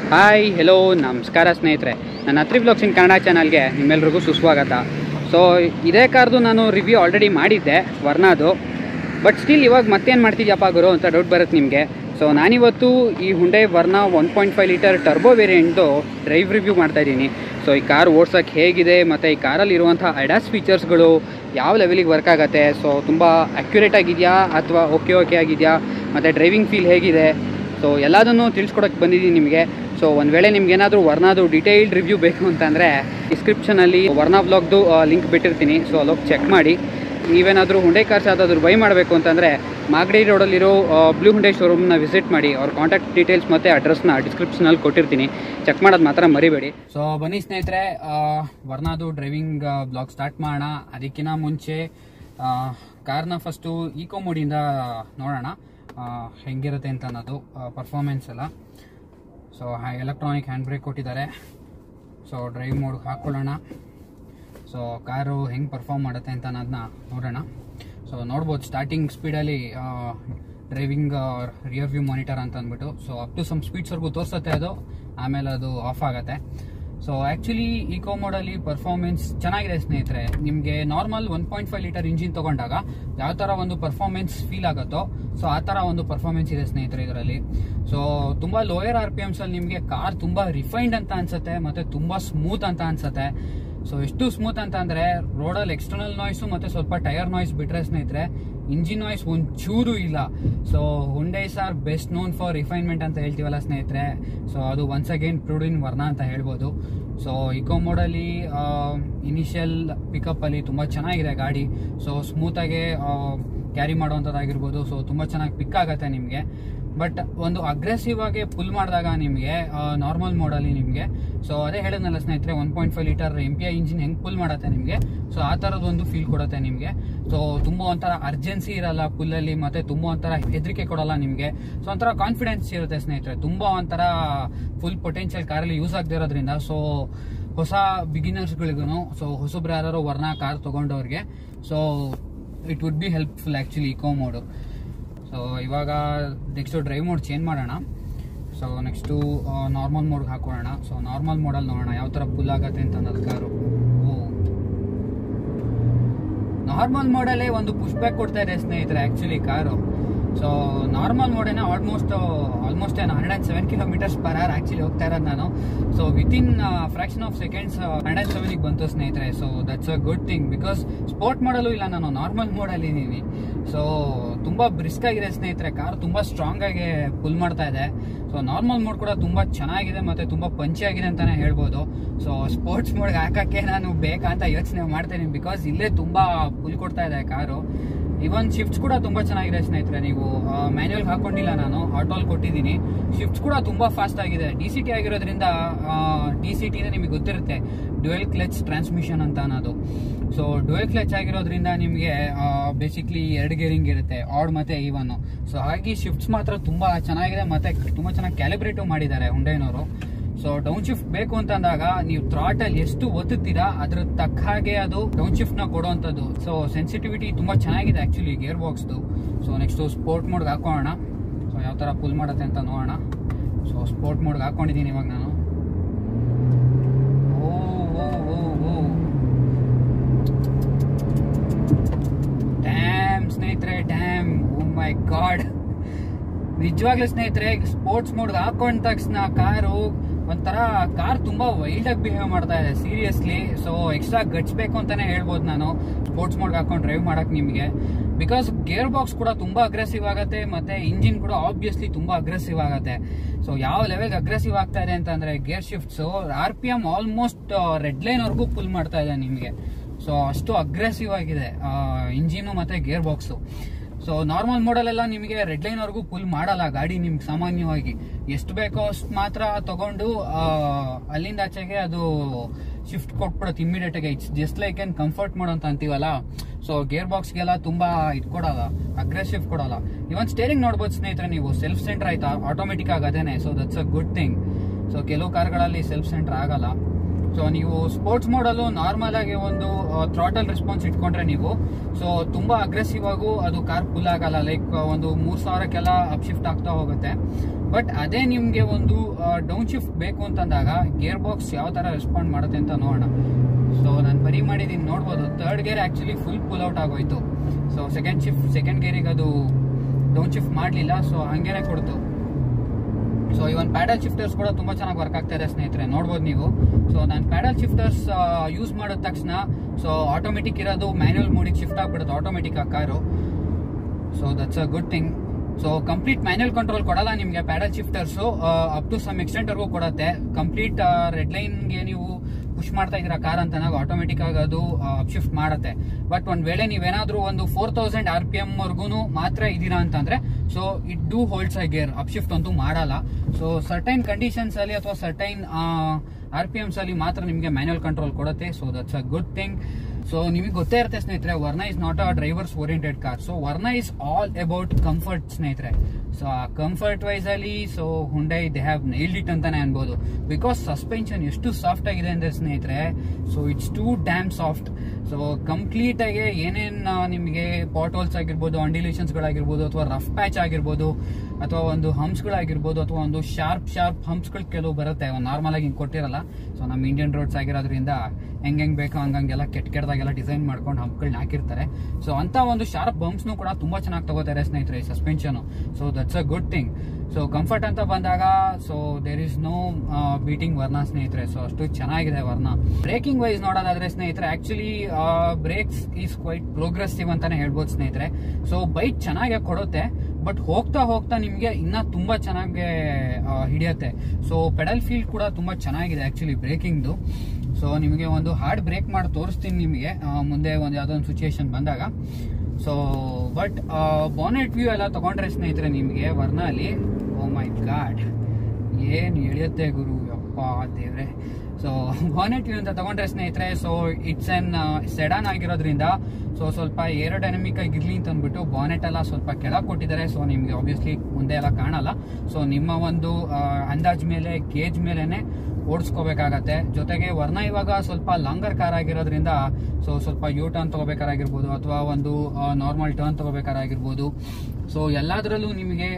hi hello ನಮಸ್ಕಾರ ಸ್ನೇಹಿತರೆ ನನ್ನ ಹತ್ರಿ ಬ್ಲಾಗ್ಸ್ ಇನ್ ಕನ್ನಡ ಚಾನಲ್ಗೆ ನಿಮ್ಮೆಲ್ರಿಗೂ ಸುಸ್ವಾಗತ ಸೊ ಇದೇ ಕಾರ್ದು ನಾನು ರಿವ್ಯೂ ಆಲ್ರೆಡಿ ಮಾಡಿದ್ದೆ ವರ್ನಾದು ಬಟ್ ಸ್ಟಿಲ್ ಇವಾಗ ಮತ್ತೇನು ಮಾಡ್ತಿದ್ಯಪ್ಪ ಗುರು ಅಂತ ಡೌಟ್ ಬರುತ್ತೆ ನಿಮಗೆ ಸೊ ನಾನಿವತ್ತು ಈ Hyundai Verna one point five litre turbo ವೇರಿಯಂಟ್ದು ಡ್ರೈವ್ ರಿವ್ಯೂ ಮಾಡ್ತಾ ಇದ್ದೀನಿ ಸೊ ಈ ಕಾರ್ ಓಡ್ಸೋಕ್ಕೆ ಹೇಗಿದೆ ಮತ್ತು ಈ ಕಾರಲ್ಲಿ ಇರುವಂಥ ಅಡಾಸ್ ಫೀಚರ್ಸ್ಗಳು ಯಾವ ಲೆವೆಲಿಗೆ ವರ್ಕ್ ಆಗುತ್ತೆ ಸೊ ತುಂಬ ಅಕ್ಯುರೇಟ್ ಆಗಿದೆಯಾ ಅಥವಾ ಓಕೆ ಓಕೆ ಆಗಿದೆಯಾ ಮತ್ತು ಡ್ರೈವಿಂಗ್ ಫೀಲ್ ಹೇಗಿದೆ ಸೊ ಎಲ್ಲದನ್ನು ತಿಳಿಸ್ಕೊಡೋಕ್ಕೆ ಬಂದಿದ್ದೀನಿ ನಿಮಗೆ ಸೊ ಒಂದು ವೇಳೆ ನಿಮ್ಗೆ ಏನಾದರೂ ವರ್ನಾದು ಡಿಟೇಲ್ಡ್ ರಿವ್ಯೂ ಬೇಕು ಅಂತಂದರೆ ಡಿಸ್ಕ್ರಿಪ್ಷನಲ್ಲಿ ವರ್ನಾ ಬ್ಲಾಗ್ದು ಲಿಂಕ್ ಬಿಟ್ಟಿರ್ತೀನಿ ಸೊ ಅಲ್ಲೋಗಿ ಚೆಕ್ ಮಾಡಿ ನೀವೇನಾದರೂ ಹುಂಡೈ ಕಾರ್ಸ್ ಯಾವುದಾದ್ರೂ ಬೈ ಮಾಡಬೇಕು ಅಂತಂದರೆ ಮಾಗಡಿ ರೋಡಲ್ಲಿರೋ ಬ್ಲೂ ಹುಂಡೈ ಶೋರೂಮ್ನ ವಿಸಿಟ್ ಮಾಡಿ ಅವ್ರ ಕಾಂಟ್ಯಾಕ್ಟ್ ಡೀಟೇಲ್ಸ್ ಮತ್ತು ಅಡ್ರೆಸ್ನ ಡಿಸ್ಕ್ರಿಪ್ಷನಲ್ಲಿ ಕೊಟ್ಟಿರ್ತೀನಿ ಚೆಕ್ ಮಾಡೋದು ಮಾತ್ರ ಮರಿಬೇಡಿ ಸೊ ಬನ್ನಿ ಸ್ನೇಹಿತರೆ ವರ್ನಾದು ಡ್ರೈವಿಂಗ್ ಬ್ಲಾಗ್ ಸ್ಟಾರ್ಟ್ ಮಾಡೋಣ ಅದಕ್ಕಿಂತ ಮುಂಚೆ ಕಾರ್ನ ಫಸ್ಟು ಈಕೋ ಮೋಡಿಂದ ನೋಡೋಣ ಆ, ಹೆಂಗಿರುತ್ತೆ ಅಂತ ಅನ್ನೋದು ಪರ್ಫಾರ್ಮೆನ್ಸ್ ಎಲ್ಲ ಸೊ ಎಲೆಕ್ಟ್ರಾನಿಕ್ ಹ್ಯಾಂಡ್ ಬ್ರೇಕ್ ಕೊಟ್ಟಿದ್ದಾರೆ ಸೊ ಡ್ರೈವ್ ಮೋಡ್ಗೆ ಹಾಕ್ಕೊಳ್ಳೋಣ ಸೊ ಕಾರು ಹೆಂಗೆ ಪರ್ಫಾರ್ಮ್ ಮಾಡುತ್ತೆ ಅಂತ ಅನ್ನೋದನ್ನ ನೋಡೋಣ ಸೊ ನೋಡ್ಬೋದು ಸ್ಟಾರ್ಟಿಂಗ್ ಸ್ಪೀಡಲ್ಲಿ ಡ್ರೈವಿಂಗ್ ರಿಯರ್ ವ್ಯೂ ಮಾನಿಟರ್ ಅಂತ ಅಂದ್ಬಿಟ್ಟು ಸೊ ಅಪ್ ಟು ಸಮ್ ಸ್ಪೀಡ್ಸ್ವರೆಗೂ ತೋರಿಸುತ್ತೆ ಅದು ಆಮೇಲೆ ಅದು ಆಫ್ ಆಗುತ್ತೆ ಸೊ ಆ್ಯಕ್ಚುಲಿ ಈಕೋ ಮೋಡಲ್ಲಿ ಪರ್ಫಾರ್ಮೆನ್ಸ್ ಚೆನ್ನಾಗಿದೆ ಸ್ನೇಹಿತರೆ ನಿಮಗೆ normal one point five litre engine ತಗೊಂಡಾಗ ಯಾವ ಥರ ಒಂದು ಪರ್ಫಾರ್ಮೆನ್ಸ್ ಫೀಲ್ ಆಗುತ್ತೋ ಸೊ ಆ ಥರ ಒಂದು ಪರ್ಫಾರ್ಮೆನ್ಸ್ ಇದೆ ಸ್ನೇಹಿತರೆ ಇದರಲ್ಲಿ ಸೊ ತುಂಬ ಲೋಯರ್ ಆರ್ ಪಿ ಎಮ್ಸ್ ಅಲ್ಲಿ ನಿಮಗೆ ಕಾರ್ ತುಂಬ ರಿಫೈನ್ಡ್ ಅಂತ ಅನ್ಸುತ್ತೆ ಮತ್ತೆ ತುಂಬ ಸ್ಮೂತ್ ಅಂತ ಅನ್ಸುತ್ತೆ ಸೊ ಎಷ್ಟು ಸ್ಮೂತ್ ಅಂತ ಅಂದ್ರೆ ರೋಡಲ್ಲಿ ಎಕ್ಸ್ಟರ್ನಲ್ ನಾಯ್ಸು ಮತ್ತೆ ಸ್ವಲ್ಪ ಟೈರ್ ನಾಯ್ಸ್ ಬಿಟ್ರೆ ಸ್ನೇಹಿತರೆ ಇಂಜಿನ್ ನಾಯ್ಸ್ ಒಂಚೂರು ಇಲ್ಲ so Hyundais are best known for refinement ಅಂತ ಹೇಳ್ತೀವಲ್ಲ ಸ್ನೇಹಿತರೆ ಸೊ ಅದು ಒನ್ಸ್ ಅಗೇನ್ ಪ್ರೂಡ್ ಇನ್ ವರ್ಣ ಅಂತ ಹೇಳ್ಬೋದು ಸೊ ಇಕೋ ಮೋಡಲ್ಲಿ ಇನಿಷಿಯಲ್ ಪಿಕಪ್ ಅಲ್ಲಿ ತುಂಬಾ ಚೆನ್ನಾಗಿದೆ ಗಾಡಿ ಸೊ ಸ್ಮೂತಾಗಿ ಕ್ಯಾರಿ ಮಾಡುವಂಥದ್ದಾಗಿರ್ಬೋದು ಸೊ ತುಂಬ ಚೆನ್ನಾಗಿ ಪಿಕ್ ಆಗುತ್ತೆ ನಿಮಗೆ ಬಟ್ ಒಂದು ಅಗ್ರೆಸಿವ್ ಆಗಿ ಪುಲ್ ಮಾಡಿದಾಗ ನಿಮಗೆ ನಾರ್ಮಲ್ ಮೋಡಲ್ಲಿ ನಿಮಗೆ ಸೊ ಅದೇ ಹೇಳಿದ್ನಲ್ಲ ಸ್ನೇಹಿತರೆ one point five litre M P I engine ಹೆಂಗೆ ಪುಲ್ ಮಾಡುತ್ತೆ ನಿಮಗೆ ಸೊ ಆ ಥರದ್ದು ಒಂದು ಫೀಲ್ ಕೊಡುತ್ತೆ ನಿಮಗೆ ಸೊ ತುಂಬ ಒಂಥರ ಅರ್ಜೆನ್ಸಿ ಇರಲ್ಲ ಪುಲ್ಲಲ್ಲಿ ಮತ್ತೆ ತುಂಬ ಒಂಥರ ಹೆದರಿಕೆ ಕೊಡಲ್ಲ ನಿಮಗೆ ಸೊ ಒಂಥರ ಕಾನ್ಫಿಡೆನ್ಸ್ ಇರುತ್ತೆ ಸ್ನೇಹಿತರೆ ತುಂಬ ಒಂಥರ ಫುಲ್ ಪೊಟೆನ್ಷಿಯಲ್ ಕಾರಲ್ಲಿ ಯೂಸ್ ಆಗದೆ ಇರೋದ್ರಿಂದ ಸೊ ಹೊಸ ಬಿಗಿನರ್ಸ್ಗಳಿಗೂ ಸೊ ಹೊಸಬ್ರು ಯಾರು ವರ್ಣ ಕಾರ್ ತಗೊಂಡವ್ರಿಗೆ so it would be helpful actually eco mode so ಇವಾಗ ನೆಕ್ಸ್ಟು ಡ್ರೈವ್ ಮೋಡ್ ಚೇಂಜ್ ಮಾಡೋಣ ಸೊ ನೆಕ್ಸ್ಟು ನಾರ್ಮಲ್ ಮೋಡ್ಗೆ ಹಾಕೊಳ್ಳೋಣ ಸೊ ನಾರ್ಮಲ್ ಮೋಡಲ್ಲಿ ನೋಡೋಣ ಯಾವ ಥರ ಪುಲ್ ಆಗತ್ತೆ ಅಂತ ಅನ್ನೋದು ಕಾರು ಓ ನಾರ್ಮಲ್ ಮೋಡಲ್ಲೇ ಒಂದು ಪುಷ್ ಬ್ಯಾಕ್ ಕೊಡ್ತಾ ಇದೆ ಸ್ನೇಹಿತರೆ ಆ್ಯಕ್ಚುಲಿ ಕಾರು ಸೊ ನಾರ್ಮಲ್ ಮೋಡೇನ ಆಲ್ಮೋಸ್ಟ್ ಆಲ್ಮೋಸ್ಟ್ ಏನು hundred and seven kilometres per hour actually ಹೋಗ್ತಾ ಇರೋದು ನಾನು so within fraction of seconds hundred and ಸೆವೆನಿಗೆ ಬಂತು ಸ್ನೇಹಿತರೆ so that's a good thing because sport ಮಾಡಲು ಇಲ್ಲ ನಾನು ನಾರ್ಮಲ್ ಮೋಡಲ್ಲಿ ಇದ್ದೀನಿ ಸೊ ತುಂಬ ಬ್ರಿಸ್ಕ್ ಆಗಿದೆ ಸ್ನೇಹಿತರೆ ಕಾರ್ ತುಂಬ ಸ್ಟ್ರಾಂಗ್ ಆಗಿ ಪುಲ್ ಮಾಡ್ತಾ ಇದೆ ಸೊ ನಾರ್ಮಲ್ ಮೋಡ್ ಕೂಡ ತುಂಬ ಚೆನ್ನಾಗಿದೆ ಮತ್ತೆ ತುಂಬ ಪಂಚಿ ಆಗಿದೆ ಅಂತಾನೆ ಹೇಳ್ಬೋದು ಸೊ ಸ್ಪೋರ್ಟ್ಸ್ ಮೋಡ್ಗೆ ಹಾಕಕ್ಕೆ ನಾನು ಬೇಕಾ ಅಂತ ಯೋಚನೆ ಮಾಡ್ತೇನೆ ಬಿಕಾಸ್ ಇಲ್ಲೇ ತುಂಬ ಪುಲ್ ಕೊಡ್ತಾ ಇದೆ ಕಾರು ಇವನ್ ಶಿಫ್ಟ್ಸ್ ಕೂಡ ತುಂಬಾ ಚೆನ್ನಾಗಿದೆ ಸ್ನೇಹಿತರೆ ನೀವು ಮ್ಯಾನ್ಯುವಲ್ ಹಾಕೊಂಡಿಲ್ಲ ನಾನು ಆಟೋಲ್ ಕೊಟ್ಟಿದ್ದೀನಿ ಶಿಫ್ಟ್ಸ್ ಕೂಡ ತುಂಬಾ ಫಾಸ್ಟ್ ಆಗಿದೆ ಡಿ ಸಿ ಟಿ ಆಗಿರೋದ್ರಿಂದ ಡಿ ಸಿ ಟಿನೇ ನಿಮಗೆ ಗೊತ್ತಿರುತ್ತೆ ಡ್ಯುಯಲ್ ಕ್ಲಚ್ ಟ್ರಾನ್ಸ್ಮಿಷನ್ ಅಂತ ಅನ್ನೋದು ಸೊ ಡ್ಯುಯಲ್ ಕ್ಲಚ್ ಆಗಿರೋದ್ರಿಂದ ನಿಮಗೆ ಬೇಸಿಕ್ಲಿ ಎರಡು ಗೇರಿಂಗ್ ಇರುತ್ತೆ ಆಡ್ ಮತ್ತೆ ಇವನ್ ಸೊ ಹಾಗಾಗಿ ಶಿಫ್ಟ್ಸ್ ಮಾತ್ರ ತುಂಬಾ ಚೆನ್ನಾಗಿದೆ ಮತ್ತೆ ತುಂಬಾ ಚೆನ್ನಾಗಿ ಕ್ಯಾಲಿಬ್ರೇಟು ಮಾಡಿದ್ದಾರೆ ಹುಂಡೈನವರು ಸೊ ಡೌನ್ ಶಿಫ್ಟ್ ಬೇಕು ಅಂತ ಅಂದಾಗ ನೀವು ಥ್ರಾಟಲ್ ಎಷ್ಟು ಒತ್ತುತ್ತೀರಾ ಅದ್ರ ತಕ್ಕ ಹಾಗೆ ಅದು ಡೌನ್ ಶಿಫ್ಟ್ ನ ಕೊಡುವಂಥದ್ದು ಸೊ ಸೆನ್ಸಿಟಿವಿಟಿ ತುಂಬಾ ಚೆನ್ನಾಗಿದೆ ಆಕ್ಚುಲಿ ಗೇರ್ ಬಾಕ್ಸ್ದು ಸೊ ನೆಕ್ಸ್ಟ್ ಸ್ಪೋರ್ಟ್ ಮೋಡ್ಗೆ ಹಾಕೋಣ ಸೊ ಯಾವ ತರ ಪುಲ್ ಮಾಡುತ್ತೆ ಅಂತ ನೋಡೋಣ ಸೊ ಸ್ಪೋರ್ಟ್ ಮೋಡ್ಗೆ ಹಾಕೊಂಡಿದ್ದೀನಿ ಇವಾಗ ನಾನು oh oh oh oh damn ಸ್ನೇಹಿತರೆ ಡ್ಯಾಮ್ ಓ ಮೈ ಗಾಡ್ ನಿಜವಾಗ್ಲೂ ಸ್ನೇಹಿತರೆ ಸ್ಪೋರ್ಟ್ಸ್ ಮೋಡ್ ಹಾಕೊಂಡ ತಕ್ಷಣ ಕಾರು ಒಂಥರ ಕಾರ್ ತುಂಬಾ ವೈಲ್ಡ್ ಆಗಿ ಬಿಹೇವ್ ಮಾಡ್ತಾ ಇದೆ ಸೀರಿಯಸ್ಲಿ ಸೊ ಎಕ್ಸ್ಟ್ರಾ ಗಟ್ಸ್ಬೇಕು ಅಂತಾನೆ ಹೇಳ್ಬೋದು ನಾನು ಸ್ಪೋರ್ಟ್ಸ್ ಮೋಡ್ ಹಾಕೊಂಡು ಡ್ರೈವ್ ಮಾಡಕ್ ನಿಮಗೆ ಬಿಕಾಸ್ ಗೇರ್ ಬಾಕ್ಸ್ ಕೂಡ ತುಂಬಾ ಅಗ್ರೆಸಿವ್ ಆಗುತ್ತೆ ಮತ್ತೆ ಇಂಜಿನ್ ಕೂಡ ಆಬ್ವಿಯಸ್ಲಿ ತುಂಬಾ ಅಗ್ರೆಸಿವ್ ಆಗುತ್ತೆ ಸೊ ಯಾವ ಲೆವೆಲ್ ಅಗ್ರೆಸಿವ್ ಆಗ್ತಾ ಇದೆ ಅಂತಂದ್ರೆ gear shifts R P M almost red line ವರ್ಗೂ ಪುಲ್ ಮಾಡ್ತಾ ಇದೆ ನಿಮಗೆ ಸೊ ಅಷ್ಟು ಅಗ್ರೆಸಿವ್ ಆಗಿದೆ ಇಂಜಿನು ಮತ್ತೆ ಗೇರ್ ಬಾಕ್ಸು ಸೊ ನಾರ್ಮಲ್ ಮೋಡಲೆಲ್ಲ ನಿಮಗೆ ರೆಡ್ ಲೈನ್ ವರೆಗೂ ಪುಲ್ ಮಾಡಲ್ಲ ಗಾಡಿ ನಿಮ್ಗೆ ಸಾಮಾನ್ಯವಾಗಿ ಎಷ್ಟು ಬೇಕೋ ಅಷ್ಟು ಮಾತ್ರ ತಗೊಂಡು ಆ, ಅಲ್ಲಿಂದ ಆಚೆಗೆ ಅದು ಶಿಫ್ಟ್ ಕೊಟ್ಬಿಡುತ್ತೆ ಇಮಿಡಿಯೇಟ್ ಆಗಿ ಇಟ್ಸ್ ಜಸ್ಟ್ ಲೈಕ್ ಏನ್ ಕಂಫರ್ಟ್ ಮಾಡೋ ಅಂತ ಅಂತೀವಲ್ಲ ಸೊ ಗೇರ್ ಬಾಕ್ಸ್ಗೆಲ್ಲ ತುಂಬಾ ಇದು ಕೊಡಲ್ಲ ಅಗ್ರೆಸಿವ್ ಕೊಡಲ್ಲ ಇವನ್ ಸ್ಟೇರಿಂಗ್ ನೋಡ್ಬೋದು ಸ್ನೇಹಿತರೆ ನೀವು ಸೆಲ್ಫ್ ಸೆಂಟರ್ ಆಯ್ತಾ ಆಟೋಮೆಟಿಕ್ ಆಗಿ ಅದೇನೆ so that's a good thing so ಕೆಲವು ಕಾರ್ಗಳಲ್ಲಿ ಸೆಲ್ಫ್ ಸೆಂಟರ್ ಆಗಲ್ಲ ಸೊ ನೀವು ಸ್ಪೋರ್ಟ್ಸ್ ಮೋಡಲ್ಲೂ ನಾರ್ಮಲ್ ಆಗಿ ಒಂದು ಥ್ರಾಟಲ್ ರೆಸ್ಪಾನ್ಸ್ ಇಟ್ಕೊಂಡ್ರೆ ನೀವು ಸೊ ತುಂಬಾ ಅಗ್ರೆಸಿವ್ ಆಗು ಅದು ಕಾರ್ ಫುಲ್ ಆಗಲ್ಲ ಲೈಕ್ ಒಂದು ಮೂರ್ ಸಾವಿರಕ್ಕೆಲ್ಲ ಅಪ್ ಶಿಫ್ಟ್ ಆಗ್ತಾ ಹೋಗುತ್ತೆ ಬಟ್ ಅದೇ ನಿಮಗೆ ಒಂದು ಡೌನ್ ಶಿಫ್ಟ್ ಬೇಕು ಅಂತಂದಾಗ ಗೇರ್ ಬಾಕ್ಸ್ ಯಾವ ಥರ ರೆಸ್ಪಾಂಡ್ ಮಾಡುತ್ತೆ ಅಂತ ನೋಡೋಣ ಸೊ ನಾನು ಬರೀ ಮಾಡಿದ್ದೀನಿ ನೋಡ್ಬೋದು third gear actually full pull out ಆಗೋಯ್ತು ಸೊ ಸೆಕೆಂಡ್ ಶಿಫ್ಟ್ ಸೆಕೆಂಡ್ ಗೇರಿಗೆ ಅದು ಡೌನ್ ಶಿಫ್ಟ್ ಮಾಡಲಿಲ್ಲ ಸೊ ಹಂಗೇನೆ ಕೊಡ್ತು ಸೊ ಇವನ್ ಪ್ಯಾಡಲ್ ಶಿಫ್ಟರ್ಸ್ ಕೂಡ ತುಂಬಾ ಚೆನ್ನಾಗಿ ವರ್ಕ್ ಆಗ್ತಾ ಇದೆ ಸ್ನೇಹಿತರೆ ನೋಡ್ಬೋದು ನೀವು ಸೊ ನಾನು ಪ್ಯಾಡಲ್ ಶಿಫ್ಟರ್ಸ್ ಯೂಸ್ ಮಾಡಿದ ತಕ್ಷಣ ಸೊ ಆಟೋಮೆಟಿಕ್ ಇರೋದು ಮ್ಯಾನ್ಯಲ್ ಮೋಡಿಗೆ ಶಿಫ್ಟ್ ಆಗ್ಬಿಡುತ್ತೆ ಆಟೋಮೆಟಿಕ್ ಆ car so that's a good thing so complete manual control ಕೊಡಲ್ಲ ನಿಮಗೆ paddle shifters up to some extent ವರ್ಗೂ ಕೊಡುತ್ತೆ ಕಂಪ್ಲೀಟ್ ರೆಡ್ ಲೈನ್ಗೆ ನೀವು ಪುಷ್ ಮಾಡ್ತಾ ಇದ್ದೀರಾ ಕಾರ್ ಅಂತ ಆಟೋಮೆಟಿಕ್ ಆಗಿ ಅದು ಅಪ್ ಶಿಫ್ಟ್ ಮಾಡುತ್ತೆ ಬಟ್ ಒಂದ್ ವೇಳೆ ನೀವೇನಾದ್ರೂ ಒಂದು four thousand R P M ವರ್ಗು ಮಾತ್ರ ಇದೀರಾ ಅಂತಂದ್ರೆ so it do holds a gear up shift ಅಂತೂ ಮಾಡಲ್ಲ ಸೊ ಸರ್ಟೈನ್ ಕಂಡೀಷನ್ಸ್ ಅಲ್ಲಿ ಅಥವಾ ಸರ್ಟೈನ್ ಆರ್ ಪಿ ಎಮ್ಸ್ ಅಲ್ಲಿ ಮಾತ್ರ ನಿಮಗೆ ಮ್ಯಾನ್ಯಲ್ ಕಂಟ್ರೋಲ್ ಕೊಡುತ್ತೆ so that's a good thing so ನಿಮಗೆ ಗೊತ್ತೇ ಇರುತ್ತೆ ಸ್ನೇಹಿತರೆ Verna is not a drivers oriented car so Verna is all about comfort ಸ್ನೇಹಿತರೆ ಸೊ ಆ ಕಂಫರ್ಟ್ ವೈಸ್ ಅಲ್ಲಿ so Hyundai they have nailed it ಅಂತಾನೆ ಅನ್ಬೋದು ಬಿಕಾಸ್ ಸಸ್ಪೆನ್ಷನ್ ಎಷ್ಟು ಸಾಫ್ಟ್ ಆಗಿದೆ ಅಂದ್ರೆ ಸ್ನೇಹಿತರೆ so it's too damn soft so complete ಆಗಿ ಏನೇನ್ ನಿಮಗೆ ಪಾಟ್ ಹೋಲ್ಸ್ ಆಗಿರ್ಬೋದು ಅಂಡಿಲೇಷನ್ಸ್ ಗಳಾಗಿರ್ಬೋದು ಅಥವಾ ರಫ್ ಪ್ಯಾಚ್ ಆಗಿರ್ಬೋದು ಅಥವಾ ಒಂದು ಹಂಪ್ಸ್ ಗಳಾಗಿರ್ಬೋದು ಅಥವಾ ಒಂದು ಶಾರ್ಪ್ ಶಾರ್ಪ್ ಹಂಪ್ಸ್ ಗಳು ಕೆಲವು ಬರುತ್ತೆ ಒಂದು ನಾರ್ಮಲ್ ಆಗಿ ಹಿಂಗ್ ಕೊಟ್ಟಿರಲ್ಲ ಸೊ ನಮ್ಮ ಇಂಡಿಯನ್ ರೋಡ್ಸ್ ಆಗಿರೋದ್ರಿಂದ ಹೆಂಗ್ ಹೆಂಗ್ ಬೇಕೋ ಹಂಗಂಗೆಲ್ಲ ಕೆಟ್ಟ ಕೆಟ್ಟದಾಗೆಲ್ಲ ಡಿಸೈನ್ ಮಾಡ್ಕೊಂಡು ಹಂಪ್ಗಳನ್ನ ಹಾಕಿರ್ತಾರೆ ಸೊ ಅಂತ ಒಂದು ಶಾರ್ಪ್ ಬಂಪ್ಸ್ನು ಕೂಡ ತುಂಬಾ ಚೆನ್ನಾಗಿ ತಗೋತಾರೆ ಸ್ನೇಹಿತರೆ suspension so that's a good thing so comfort ಅಂತ ಬಂದಾಗ so there is no beating Verna ಸ್ನೇಹಿತರೆ ಸೊ ಅಷ್ಟು ಚೆನ್ನಾಗಿದೆ ವರ್ಣ ಬ್ರೇಕಿಂಗ್ ವೈಸ್ ನೋಡೋದಾದ್ರೆ ಸ್ನೇಹಿತರೆ actually brakes is quite progressive ಅಂತಾನೆ ಹೇಳ್ಬೋದು ಸ್ನೇಹಿತರೆ ಸೊ ಬೈಕ್ ಚೆನ್ನಾಗಿ ಕೊಡುತ್ತೆ ಬಟ್ ಹೋಗ್ತಾ ಹೋಗ್ತಾ ನಿಮಗೆ ಇನ್ನ ತುಂಬಾ ಚೆನ್ನಾಗಿ ಹಿಡಿಯುತ್ತೆ ಸೊ ಪೆಡಲ್ ಫೀಲ್ ಕೂಡ ತುಂಬಾ ಚೆನ್ನಾಗಿದೆ ಆಕ್ಚುಲಿ ಬ್ರೇಕಿಂಗ್ದು ಸೊ ನಿಮಗೆ ಒಂದು ಹಾರ್ಡ್ ಬ್ರೇಕ್ ಮಾಡಿ ತೋರಿಸ್ತೀನಿ ನಿಮಗೆ ಮುಂದೆ ಒಂದು ಯಾವುದೋ ಒಂದು ಸಿಚುಯೇಷನ್ ಬಂದಾಗ ಸೊ ಬಟ್ ಬಾನೆಟ್ ವ್ಯೂ ಎಲ್ಲ ತಗೊಂಡ್ರೆ ಸ್ನೇಹಿತರೆ ನಿಮಗೆ ವರ್ಣ ಅಲ್ಲಿ ಓ ಮೈ ಗಾಡ್ ಏನ್ ಎಳೆಯುತ್ತೆ ಗುರು ಯಪ್ಪ ದೇವ್ರೆ ಸೊ ಬಾನೆಟ್ ವ್ಯೂ ಅಂತ ತಗೊಂಡ್ರೆ ಸ್ನೇಹಿತರೆ ಸೊ ಇಟ್ಸ್ ಎನ್ ಸೆಡಾನ್ ಆಗಿರೋದ್ರಿಂದ ಸೊ ಸ್ವಲ್ಪ ಏರೋಡೈನಮಿಕ್ ಆಗಿರ್ಲಿ ಅಂತ ಅಂದ್ಬಿಟ್ಟು ಬಾನೆಟ್ ಎಲ್ಲ ಸ್ವಲ್ಪ ಕೆಳಗೆ ಕೊಟ್ಟಿದ್ದಾರೆ ಸೊ ನಿಮ್ಗೆ ಆಬ್ವಿಯಸ್ಲಿ ಮುಂದೆ ಎಲ್ಲ ಕಾಣಲ್ಲ ಸೊ ನಿಮ್ಮ ಒಂದು ಅಂದಾಜ್ ಮೇಲೆ ಗೇಜ್ ಮೇಲೆನೆ ಓಡಿಸ್ಕೋಬೇಕಾಗತ್ತೆ ಜೊತೆಗೆ ವರ್ಣ ಇವಾಗ ಸ್ವಲ್ಪ ಲಾಂಗರ್ ಕಾರ್ ಆಗಿರೋದ್ರಿಂದ ಸೊ ಸ್ವಲ್ಪ ಯೂ ಟರ್ನ್ ತಗೋಬೇಕಾಗಿರ್ಬೋದು ಅಥವಾ ಒಂದು ನಾರ್ಮಲ್ ಟರ್ನ್ ತಗೋಬೇಕಾಗಿರ್ಬೋದು ಸೊ ಎಲ್ಲದರಲ್ಲೂ ನಿಮಗೆ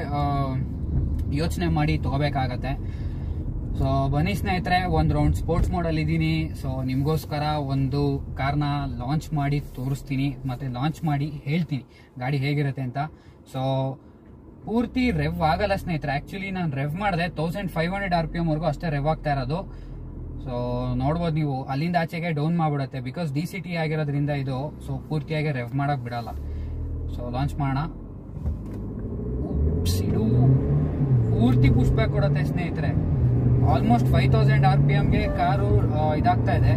ಯೋಚನೆ ಮಾಡಿ ತಗೋಬೇಕಾಗತ್ತೆ ಸೊ ಬನ್ನಿ ಸ್ನೇಹಿತರೆ ಒಂದು ರೌಂಡ್ ಸ್ಪೋರ್ಟ್ಸ್ ಮೋಡಲ್ಲಿ ಇದ್ದೀನಿ ಸೊ ನಿಮಗೋಸ್ಕರ ಒಂದು ಕಾರ್ನ ಲಾಂಚ್ ಮಾಡಿ ತೋರಿಸ್ತೀನಿ ಮತ್ತೆ ಲಾಂಚ್ ಮಾಡಿ ಹೇಳ್ತೀನಿ ಗಾಡಿ ಹೇಗಿರುತ್ತೆ ಅಂತ ಸೊ ಪೂರ್ತಿ ರೆವ್ ಆಗಲ್ಲ ಸ್ನೇಹಿತರೆ ಆಕ್ಚುಲಿ ನಾನು ರೆವ್ ಮಾಡಿದೆ thousand five hundred R P M ವರ್ಗೂ ಅಷ್ಟೇ ರೆವ್ ಆಗ್ತಾ ಇರೋದು ಸೊ ನೋಡ್ಬೋದು ನೀವು ಅಲ್ಲಿಂದ ಆಚೆಗೆ ಡೌನ್ ಮಾಡ್ಬಿಡುತ್ತೆ ಬಿಕಾಸ್ ಡಿ ಸಿ ಟಿ ಆಗಿರೋದ್ರಿಂದ ಇದು ಸೊ ಪೂರ್ತಿಯಾಗಿ ರೆವ್ ಮಾಡಕ್ ಬಿಡಲ್ಲ ಸೊ ಲಾಂಚ್ ಮಾಡೋಣ ಉಪ್ಸ್, ಇದು ಪೂರ್ತಿ ಪುಷ್ ಬ್ಯಾಕ್ ಕೊಡುತ್ತೆ ಸ್ನೇಹಿತರೆ almost five thousand R P ಎಮ್ಗೆ ಕಾರು ಇದಾಗ್ತಾ ಇದೆ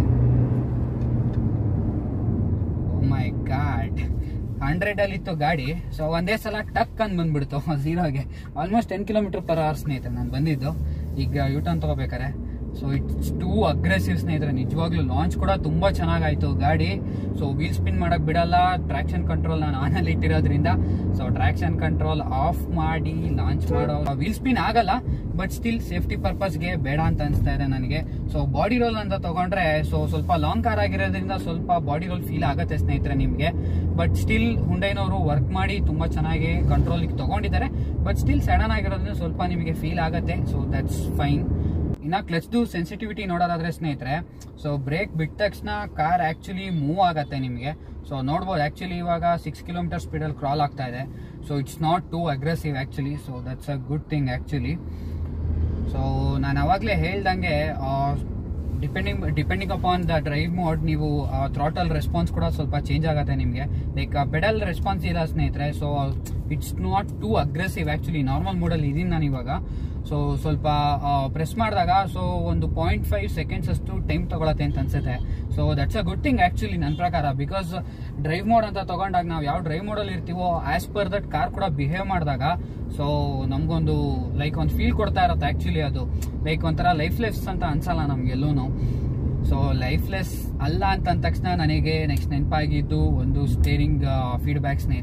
ಮೈ ಗಾಡ್ ಹಂಡ್ರೆಡ್ ಅಲ್ಲಿ ಇತ್ತು ಗಾಡಿ ಸೊ ಒಂದೇ ಸಲ ಟಕ್ ಅಂದ್ ಬಂದ್ಬಿಡ್ತು ಝೀರೋಗೆ almost ten kilometer per hour ಸ್ನೇಹಿತರೆ ನಾನು ಬಂದಿದ್ದು ಈಗ ಯೂಟರ್ನ್ ತಗೋಬೇಕಾರೆ ಸೊ ಇಟ್ಸ್ ಟೂ ಅಗ್ರೆಸಿವ್ ಸ್ನೇಹಿತರೆ ನಿಜವಾಗ್ಲೂ ಲಾಂಚ್ ಕೂಡ ತುಂಬಾ ಚೆನ್ನಾಗಾಯ್ತು ಗಾಡಿ ಸೊ ವೀಲ್ ಸ್ಪಿನ್ ಮಾಡಕ್ ಬಿಡಲ್ಲ ಟ್ರಾಕ್ಷನ್ ಕಂಟ್ರೋಲ್ ನಾನು ಆನ್ ಅಲ್ಲಿ ಇಟ್ಟಿರೋದ್ರಿಂದ ಸೊ ಟ್ರಾಕ್ಷನ್ ಕಂಟ್ರೋಲ್ ಆಫ್ ಮಾಡಿ ಲಾಂಚ್ ಮಾಡೋ ವೀಲ್ ಸ್ಪಿನ್ ಆಗಲ್ಲ ಬಟ್ ಸ್ಟಿಲ್ ಸೇಫ್ಟಿ ಪರ್ಪಸ್ಗೆ ಬೇಡ ಅಂತ ಅನಿಸ್ತಾ ಇದೆ ನನಗೆ ಸೊ ಬಾಡಿ ರೋಲ್ ಅಂತ ತಗೊಂಡ್ರೆ ಸೊ ಸ್ವಲ್ಪ ಲಾಂಗ್ ಕಾರ್ ಆಗಿರೋದ್ರಿಂದ ಸ್ವಲ್ಪ ಬಾಡಿ ರೋಲ್ ಫೀಲ್ ಆಗುತ್ತೆ ಸ್ನೇಹಿತರೆ ನಿಮಗೆ ಬಟ್ ಸ್ಟಿಲ್ ಹುಂಡೈನವರು ವರ್ಕ್ ಮಾಡಿ ತುಂಬಾ ಚೆನ್ನಾಗಿ ಕಂಟ್ರೋಲ್ ತಗೊಂಡಿದ್ದಾರೆ ಬಟ್ ಸ್ಟಿಲ್ ಸಡನ್ ಆಗಿರೋದ್ರಿಂದ ಸ್ವಲ್ಪ ನಿಮಗೆ ಫೀಲ್ ಆಗುತ್ತೆ ಸೊ ದಟ್ಸ್ ಫೈನ್ ಇನ್ನ ಕ್ಲಚ್ದು ಸೆನ್ಸಿಟಿವಿಟಿ ನೋಡೋದಾದ್ರೆ ಸ್ನೇಹಿತರೆ ಸೊ ಬ್ರೇಕ್ ಬಿಟ್ಟ ತಕ್ಷಣ ಕಾರ್ ಆಕ್ಚುಲಿ ಮೂವ್ ಆಗತ್ತೆ ನಿಮಗೆ ಸೊ ನೋಡ್ಬೋದು ಆಕ್ಚುಲಿ ಇವಾಗ ಸಿಕ್ಸ್ ಕಿಲೋಮೀಟರ್ ಸ್ಪೀಡಲ್ಲಿ ಕ್ರಾಲ್ ಆಗ್ತಾ ಇದೆ so it's not too aggressive actually so that's a good thing actually so ನಾನು ಅವಾಗಲೇ ಹೇಳ್ದಂಗೆ depending depending upon the drive mode ನೀವು ಥ್ರಾಟಲ್ ರೆಸ್ಪಾನ್ಸ್ ಕೂಡ ಸ್ವಲ್ಪ ಚೇಂಜ್ ಆಗುತ್ತೆ ನಿಮಗೆ ಲೈಕ್ ಪೆಡಲ್ ರೆಸ್ಪಾನ್ಸ್ ಇಲ್ಲ ಸ್ನೇಹಿತರೆ so it's not too aggressive actually normal ಮೋಡಲ್ಲಿ ಇದೀನಿ ನಾನು ಇವಾಗ ಸೊ ಸ್ವಲ್ಪ ಪ್ರೆಸ್ ಮಾಡಿದಾಗ ಸೊ ಒಂದು ಪಾಯಿಂಟ್ ಫೈವ್ ಸೆಕೆಂಡ್ಸ್ ಅಷ್ಟು ಟೈಮ್ ತಗೊಳತ್ತೆ ಅಂತ ಅನ್ಸುತ್ತೆ so that's a good thing actually ನನ್ನ ಪ್ರಕಾರ ಬಿಕಾಸ್ ಡ್ರೈವ್ ಮೋಡ್ ಅಂತ ತಗೊಂಡಾಗ ನಾವು ಯಾವ ಡ್ರೈವ್ ಮೋಡಲ್ಲಿ ಇರ್ತೀವೋ ಆಸ್ ಪರ್ ದಟ್ ಕಾರ್ ಕೂಡ ಬಿಹೇವ್ ಮಾಡಿದಾಗ ಸೊ ನಮಗೊಂದು ಲೈಕ್ ಒಂದು ಫೀಲ್ ಕೊಡ್ತಾ ಇರತ್ತೆ ಆಕ್ಚುಲಿ ಅದು ಲೈಕ್ ಒಂಥರ ಲೈಫ್ಲೆಸ್ ಅಂತ ಅನ್ಸಲ್ಲ ನಮ್ಗೆಲ್ಲೂನು ಸೊ ಲೈಫ್ಲೆಸ್ ಅಲ್ಲ ಅಂತ ಅಂದ ತಕ್ಷಣ ನನಗೆ ನೆಕ್ಸ್ಟ್ ನೆನಪಾಗಿದ್ದು ಒಂದು ಸ್ಟೇರಿಂಗ್ ಫೀಡ್ಬ್ಯಾಕ್ ಸ್ನೇಹಿತರೆ